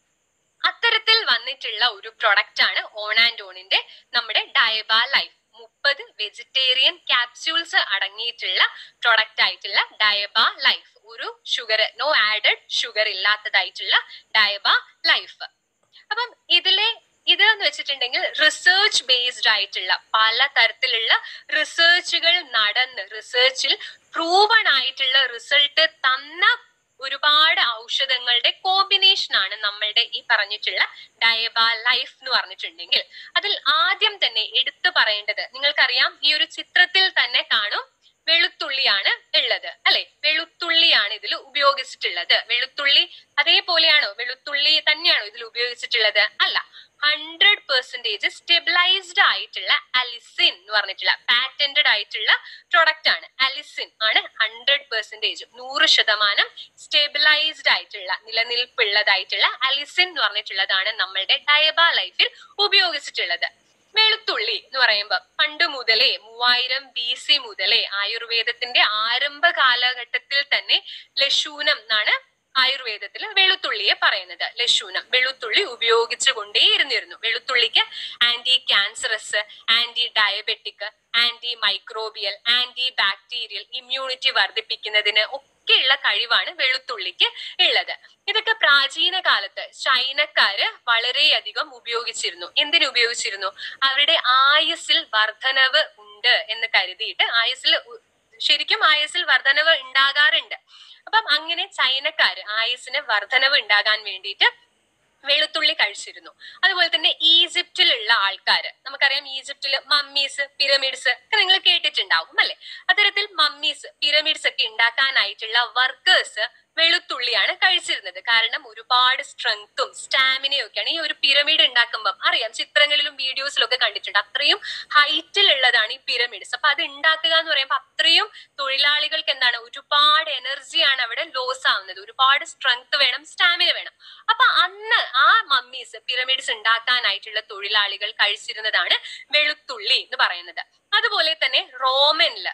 അത്തരത്തിൽ വന്നിട്ടുള്ള ഒരു പ്രൊഡക്റ്റ് ആണ് ഓണാൻഡോണിന്റെ നമ്മുടെ ഡയബ ലൈഫ് മുപ്പത് വെജിറ്റേറിയൻ ക്യാപ്സ്യൂൾസ് അടങ്ങിയിട്ടുള്ള പ്രൊഡക്റ്റ് ആയിട്ടുള്ള ഡയബ ലൈഫ് ഒരു ഷുഗർ നോ ആഡഡ് ഷുഗർ ഇല്ലാത്തതായിട്ടുള്ള ഡയബ ലൈഫ് അപ്പം ഇതിലെ ഇത് എന്ന് വെച്ചിട്ടുണ്ടെങ്കിൽ റിസർച്ച് ബേസ്ഡ് ആയിട്ടുള്ള പല തരത്തിലുള്ള റിസർച്ചുകൾ നടന്ന് റിസർച്ചിൽ പ്രൂവൺ ആയിട്ടുള്ള റിസൾട്ട് തന്ന ഒരുപാട് ഔഷധങ്ങളുടെ കോമ്പിനേഷൻ ആണ് നമ്മളുടെ ഈ പറഞ്ഞിട്ടുള്ള ഡയബ ലൈഫ് എന്ന് പറഞ്ഞിട്ടുണ്ടെങ്കിൽ അതിൽ ആദ്യം തന്നെ എടുത്തു പറയേണ്ടത് നിങ്ങൾക്കറിയാം ഈ ഒരു ചിത്രത്തിൽ തന്നെ കാണും വെളുത്തുള്ളിയാണ് ഉള്ളത് അല്ലെ വെളുത്തുള്ളിയാണ് ഇതിൽ ഉപയോഗിച്ചിട്ടുള്ളത് വെളുത്തുള്ളി അതേപോലെയാണോ വെളുത്തുള്ളി തന്നെയാണോ ഇതിൽ ഉപയോഗിച്ചിട്ടുള്ളത് അല്ല ഹൺഡ്രഡ് പെർസെന്റേജ് സ്റ്റെബിലൈസ്ഡ് ആയിട്ടുള്ള അലിസിൻ എന്ന് പറഞ്ഞിട്ടുള്ള പാറ്റന്റഡ് ആയിട്ടുള്ള പ്രൊഡക്റ്റ് ആണ് അലിസിൻ ആണ് ഹൺഡ്രഡ് പെർസെന്റേജ് നൂറ് ശതമാനം സ്റ്റെബിലൈസ്ഡ് ആയിട്ടുള്ള നിലനിൽപ്പുള്ളതായിട്ടുള്ള അലിസിൻ എന്ന് പറഞ്ഞിട്ടുള്ളതാണ് നമ്മളുടെ ഡയബ ലൈഫിൽ ഉപയോഗിച്ചിട്ടുള്ളത് വെളുത്തുള്ളി എന്ന് പറയുമ്പോൾ പണ്ട് മുതലേ മൂവായിരം ബി സി മുതലേ ആയുർവേദത്തിന്റെ ആരംഭ കാലഘട്ടത്തിൽ തന്നെ ലശൂനം എന്നാണ് ആയുർവേദത്തിൽ വെളുത്തുള്ളിയെ പറയുന്നത് ലശൂനം വെളുത്തുള്ളി ഉപയോഗിച്ചു കൊണ്ടേയിരുന്നിരുന്നു വെളുത്തുള്ളിക്ക് anti cancerous anti diabetic anti microbial anti bacterial immunity വർദ്ധിപ്പിക്കുന്നതിന് ഒക്കെയുള്ള കഴിവാണ് വെളുത്തുള്ളിക്ക് ഉള്ളത് ഇതൊക്കെ പ്രാചീന കാലത്ത് ചൈനക്കാര് വളരെയധികം ഉപയോഗിച്ചിരുന്നു എന്തിനു ഉപയോഗിച്ചിരുന്നു അവരുടെ ആയുസ്സിൽ വർധനവ് ഉണ്ട് എന്ന് കരുതിയിട്ട് ആയുസ്സിൽ ഉ- ശരിക്കും ആയുസ്സിൽ വർധനവ് ഉണ്ടാകാറുണ്ട് അപ്പം അങ്ങനെ ചൈനക്കാര് ആയുസ്സിന് വർധനവ് ഉണ്ടാകാൻ വേണ്ടിയിട്ട് വെളുത്തുള്ളി കഴിച്ചിരുന്നു അതുപോലെ തന്നെ ഈജിപ്തിലുള്ള ആൾക്കാര് നമുക്കറിയാം ഈജിപ്തില് മമ്മീസ് പിരമിഡ്സ് ഒക്കെ നിങ്ങൾ കേട്ടിട്ടുണ്ടാവും അല്ലെ അത്തരത്തിൽ മമ്മീസ് പിരമിഡ്സ് ഒക്കെ ഉണ്ടാക്കാനായിട്ടുള്ള വർക്കേഴ്സ് വെളുത്തുള്ളിയാണ് കഴിച്ചിരുന്നത് കാരണം ഒരുപാട് സ്ട്രെങ്ത്തും സ്റ്റാമിനയും ഒക്കെയാണ് ഈ ഒരു പിരമിഡ് ഉണ്ടാക്കുമ്പോൾ അറിയാം ചിത്രങ്ങളിലും വീഡിയോസിലും ഒക്കെ കണ്ടിട്ടുണ്ട് അത്രയും ഹൈറ്റിലുള്ളതാണ് ഈ പിരമിഡ്സ് അപ്പൊ അത് ഉണ്ടാക്കുക എന്ന് പറയുമ്പോൾ അത്രയും തൊഴിലാളികൾക്ക് എന്താണ് ഒരുപാട് എനർജിയാണ് അവിടെ ലോസ് ആവുന്നത് ഒരുപാട് സ്ട്രെങ്ത് വേണം സ്റ്റാമിന വേണം അപ്പൊ അന്ന് ആ മമ്മീസ് പിരമിഡ്സ് ഉണ്ടാക്കാനായിട്ടുള്ള തൊഴിലാളികൾ കഴിച്ചിരുന്നതാണ് വെളുത്തുള്ളി എന്ന് പറയുന്നത് അതുപോലെ തന്നെ റോമനില്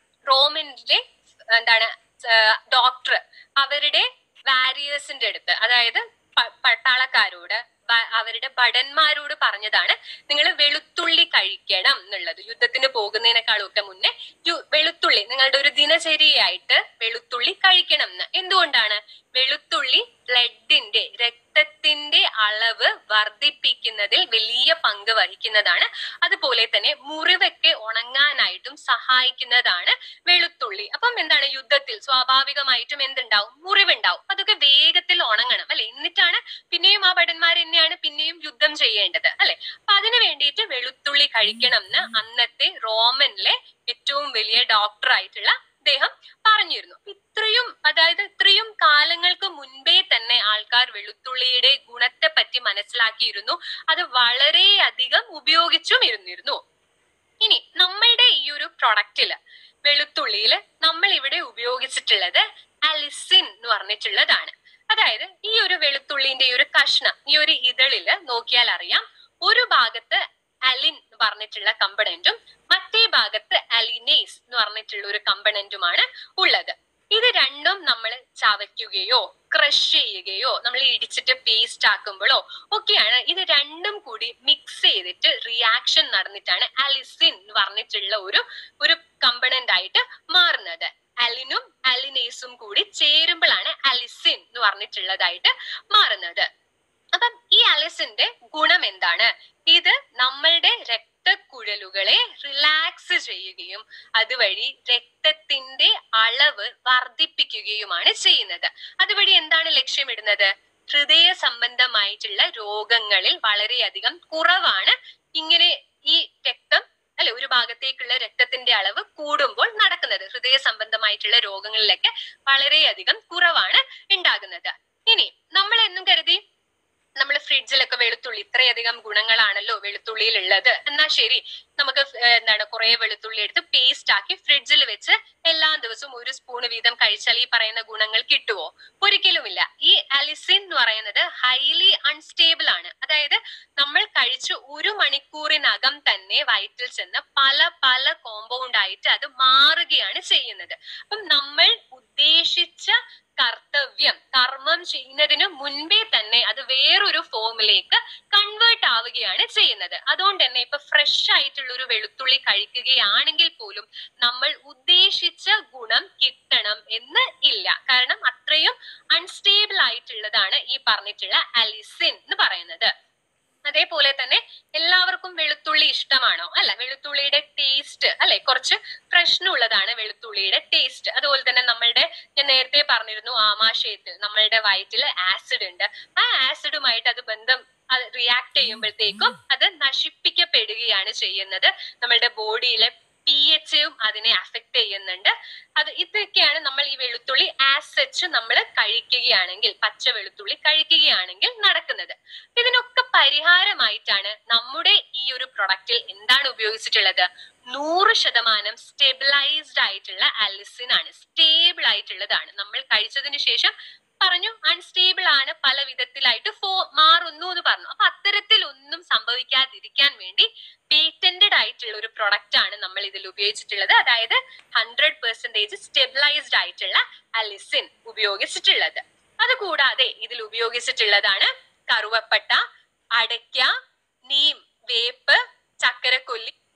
റോമനിലെ എന്താണ് ഡോക്ടർ അവരുടെ വാരിയേഴ്സിന്റെ അടുത്ത് അതായത് പ- പട്ടാളക്കാരോട് ബ- അവരുടെ ഭടന്മാരോട് പറഞ്ഞതാണ് നിങ്ങൾ വെളുത്തുള്ളി കഴിക്കണം എന്നുള്ളത് യുദ്ധത്തിന് പോകുന്നതിനേക്കാളും ഒക്കെ മുന്നേ യു- വെളുത്തുള്ളി നിങ്ങളുടെ ഒരു ദിനചര്യയായിട്ട് വെളുത്തുള്ളി കഴിക്കണം എന്ന് എന്തുകൊണ്ടാണ് വെളുത്തുള്ളി ബ്ലഡിന്റെ രക്തത്തിന്റെ അളവ് വർദ്ധിപ്പിക്കുന്നതിൽ വലിയ പങ്ക് വഹിക്കുന്നതാണ് അതുപോലെ തന്നെ മുറിവൊക്കെ ഉണങ്ങാനായിട്ടും സഹായിക്കുന്നതാണ് വെളുത്തുള്ളി അപ്പം എന്താണ് യുദ്ധത്തിൽ സ്വാഭാവികമായിട്ടും എന്തുണ്ടാവും മുറിവുണ്ടാവും അതൊക്കെ വേഗത്തിൽ ഉണങ്ങണം അല്ലെ എന്നിട്ടാണ് പിന്നെയും ആ ഭടന്മാർ തന്നെയാണ് പിന്നെയും യുദ്ധം ചെയ്യേണ്ടത് അല്ലെ അപ്പൊ അതിനു വേണ്ടിയിട്ട് വെളുത്തുള്ളി കഴിക്കണം എന്ന് അന്നത്തെ റോമനിലെ ഏറ്റവും വലിയ ഡോക്ടർ ആയിട്ടുള്ള അദ്ദേഹം പറഞ്ഞിരുന്നു അപ്പൊ ഇത്രയും അതായത് ഇത്രയും കാലങ്ങൾക്ക് മുൻപേ തന്നെ ആൾക്കാർ വെളുത്തുള്ളിയുടെ ഗുണത്തെ പറ്റി മനസ്സിലാക്കിയിരുന്നു അത് വളരെയധികം ഉപയോഗിച്ചും ഇരുന്നിരുന്നു ഇനി നമ്മളുടെ ഈ ഒരു പ്രൊഡക്റ്റില് വെളുത്തുള്ളിയിൽ നമ്മൾ ഇവിടെ ഉപയോഗിച്ചിട്ടുള്ളത് അലിസിൻ എന്ന് പറഞ്ഞിട്ടുള്ളതാണ് അതായത് അതായത് ഈ ഒരു വെളുത്തുള്ളിന്റെ ഈ ഒരു കഷ്ണം ഈ ഒരു ഇതളില് നോക്കിയാൽ അറിയാം ഒരു ഭാഗത്ത് അലിൻ എന്ന് പറഞ്ഞിട്ടുള്ള കമ്പണന്റും മറ്റേ ഭാഗത്ത് അലിനേസ് എന്ന് പറഞ്ഞിട്ടുള്ള ഒരു കമ്പണന്റുമാണ് ഉള്ളത് ഇത് രണ്ടും നമ്മൾ ചവയ്ക്കുകയോ ക്രഷ് ചെയ്യുകയോ നമ്മൾ ഇടിച്ചിട്ട് പേസ്റ്റ് ആക്കുമ്പോഴോ ഒക്കെയാണ് ഇത് രണ്ടും കൂടി മിക്സ് ചെയ്തിട്ട് റിയാക്ഷൻ നടന്നിട്ടാണ് അലിസിൻ എന്ന് പറഞ്ഞിട്ടുള്ള ഒരു ഒരു കമ്പണന്റ് ആയിട്ട് മാറുന്നത് അലിനും അലിനേസും കൂടി ചേരുമ്പോഴാണ് അലിസിൻ എന്ന് പറഞ്ഞിട്ടുള്ളതായിട്ട് മാറുന്നത് അപ്പം ഈ അലിസിന്റെ ഗുണം എന്താണ് ഇത് നമ്മളുടെ രക്തക്കുഴലുകളെ റിലാക്സ് ചെയ്യുകയും അതുവഴി രക്തത്തിന്റെ അളവ് വർദ്ധിപ്പിക്കുകയുമാണ് ചെയ്യുന്നത് അതുവഴി എന്താണ് ലക്ഷ്യമിടുന്നത് ഹൃദയ സംബന്ധമായിട്ടുള്ള രോഗങ്ങളിൽ വളരെയധികം കുറവാണ് ഇങ്ങനെ ഈ രക്തം അല്ലെ ഒരു ഭാഗത്തേക്കുള്ള രക്തത്തിന്റെ അളവ് കൂടുമ്പോൾ നടക്കുന്നത് ഹൃദയ സംബന്ധമായിട്ടുള്ള രോഗങ്ങളിലൊക്കെ വളരെയധികം കുറവാണ് ഉണ്ടാകുന്നത് ഇനി നമ്മൾ എന്നും കരുതി നമ്മൾ ഫ്രിഡ്ജിലൊക്കെ വെളുത്തുള്ളി ഇത്രയധികം ഗുണങ്ങളാണല്ലോ വെളുത്തുള്ളിയിൽ ഉള്ളത് എന്നാ ശരി നമുക്ക് ഫ്- ഏർ എന്താണ് കുറെ വെളുത്തുള്ളി എടുത്ത് പേസ്റ്റ് ആക്കി ഫ്രിഡ്ജിൽ വെച്ച് എല്ലാ ദിവസവും ഒരു സ്പൂൺ വീതം കഴിച്ചാൽ ഈ പറയുന്ന ഗുണങ്ങൾ കിട്ടുമോ ഒരിക്കലുമില്ല ഈ അലിസിൻ എന്ന് പറയുന്നത് ഹൈലി അൺസ്റ്റേബിൾ ആണ് അതായത് നമ്മൾ കഴിച്ച് ഒരു മണിക്കൂറിനകം തന്നെ വയറ്റിൽ ചെന്ന് പല പല കോമ്പൗണ്ട് ആയിട്ട് അത് മാറുകയാണ് ചെയ്യുന്നത് അപ്പം നമ്മൾ ഉദ്ദേശിച്ച കർത്തവ്യം കർമ്മം ചെയ്യുന്നതിന് മുൻപേ തന്നെ അത് വേറൊരു ഫോമിലേക്ക് കൺവേർട്ട് ആവുകയാണ് ചെയ്യുന്നത് അതുകൊണ്ട് തന്നെ ഇപ്പൊ ഫ്രഷ് ആയിട്ടുള്ള ഒരു വെളുത്തുള്ളി കഴിക്കുകയാണെങ്കിൽ പോലും നമ്മൾ ഉദ്ദേശിച്ച ഗുണം കിട്ടണം എന്ന് ഇല്ല കാരണം അത്രയും അൺസ്റ്റേബിൾ ആയിട്ടുള്ളതാണ് ഈ പറഞ്ഞിട്ടുള്ള അലിസിൻ എന്ന് പറയുന്നത് അതേപോലെ തന്നെ എല്ലാവർക്കും വെളുത്തുള്ളി ഇഷ്ടമാണോ അല്ല വെളുത്തുള്ളിയുടെ ടേസ്റ്റ് അല്ലെ കുറച്ച് പ്രശ്നമുള്ളതാണ് വെളുത്തുള്ളിയുടെ ടേസ്റ്റ് അതുപോലെ തന്നെ നമ്മളുടെ ഞാൻ നേരത്തെ പറഞ്ഞിരുന്നു ആമാശയത്തിൽ നമ്മളുടെ വയറ്റിൽ ആസിഡ് ഉണ്ട് ആ ആസിഡുമായിട്ട് അത് ബന്ധം അത് റിയാക്ട് ചെയ്യുമ്പോഴത്തേക്കും അത് നശിപ്പിക്കപ്പെടുകയാണ് ചെയ്യുന്നത് നമ്മളുടെ ബോഡിയിലെ പി എച്ചും അതിനെ അഫക്ട് ചെയ്യുന്നുണ്ട് അത് ഇതൊക്കെയാണ് നമ്മൾ ഈ വെളുത്തുള്ളി ആസച്ച് നമ്മൾ കഴിക്കുകയാണെങ്കിൽ പച്ച വെളുത്തുള്ളി കഴിക്കുകയാണെങ്കിൽ നടക്കുന്നത് ഇതിനൊക്കെ പരിഹാരമായിട്ടാണ് നമ്മുടെ ഈ ഒരു പ്രൊഡക്റ്റിൽ എന്താണ് ഉപയോഗിച്ചിട്ടുള്ളത് നൂറ് ശതമാനം സ്റ്റെബിലൈസ്ഡ് ആയിട്ടുള്ള അലിസിൻ ആണ് സ്റ്റേബിൾ ആയിട്ടുള്ളതാണ് നമ്മൾ കഴിച്ചതിന് ശേഷം പറഞ്ഞു അൺസ്റ്റേബിൾ ആണ് പല വിധത്തിലായിട്ട് ഫോ മാറുന്നു എന്ന് പറഞ്ഞു അപ്പൊ അത്തരത്തിൽ ഒന്നും സംഭവിക്കാതിരിക്കാൻ വേണ്ടി പേറ്റന്റഡ് ആയിട്ടുള്ള ഒരു പ്രൊഡക്റ്റ് ആണ് നമ്മൾ ഇതിൽ ഉപയോഗിച്ചിട്ടുള്ളത് അതായത് ഹൺഡ്രഡ് പെർസെന്റേജ് സ്റ്റെബിലൈസ്ഡ് ആയിട്ടുള്ള അലിസിൻ ഉപയോഗിച്ചിട്ടുള്ളത് അതുകൂടാതെ ഇതിൽ ഉപയോഗിച്ചിട്ടുള്ളതാണ് കറുവപ്പട്ട അടയ്ക്ക നീം വേപ്പ് ചക്കരക്കൊല്ലി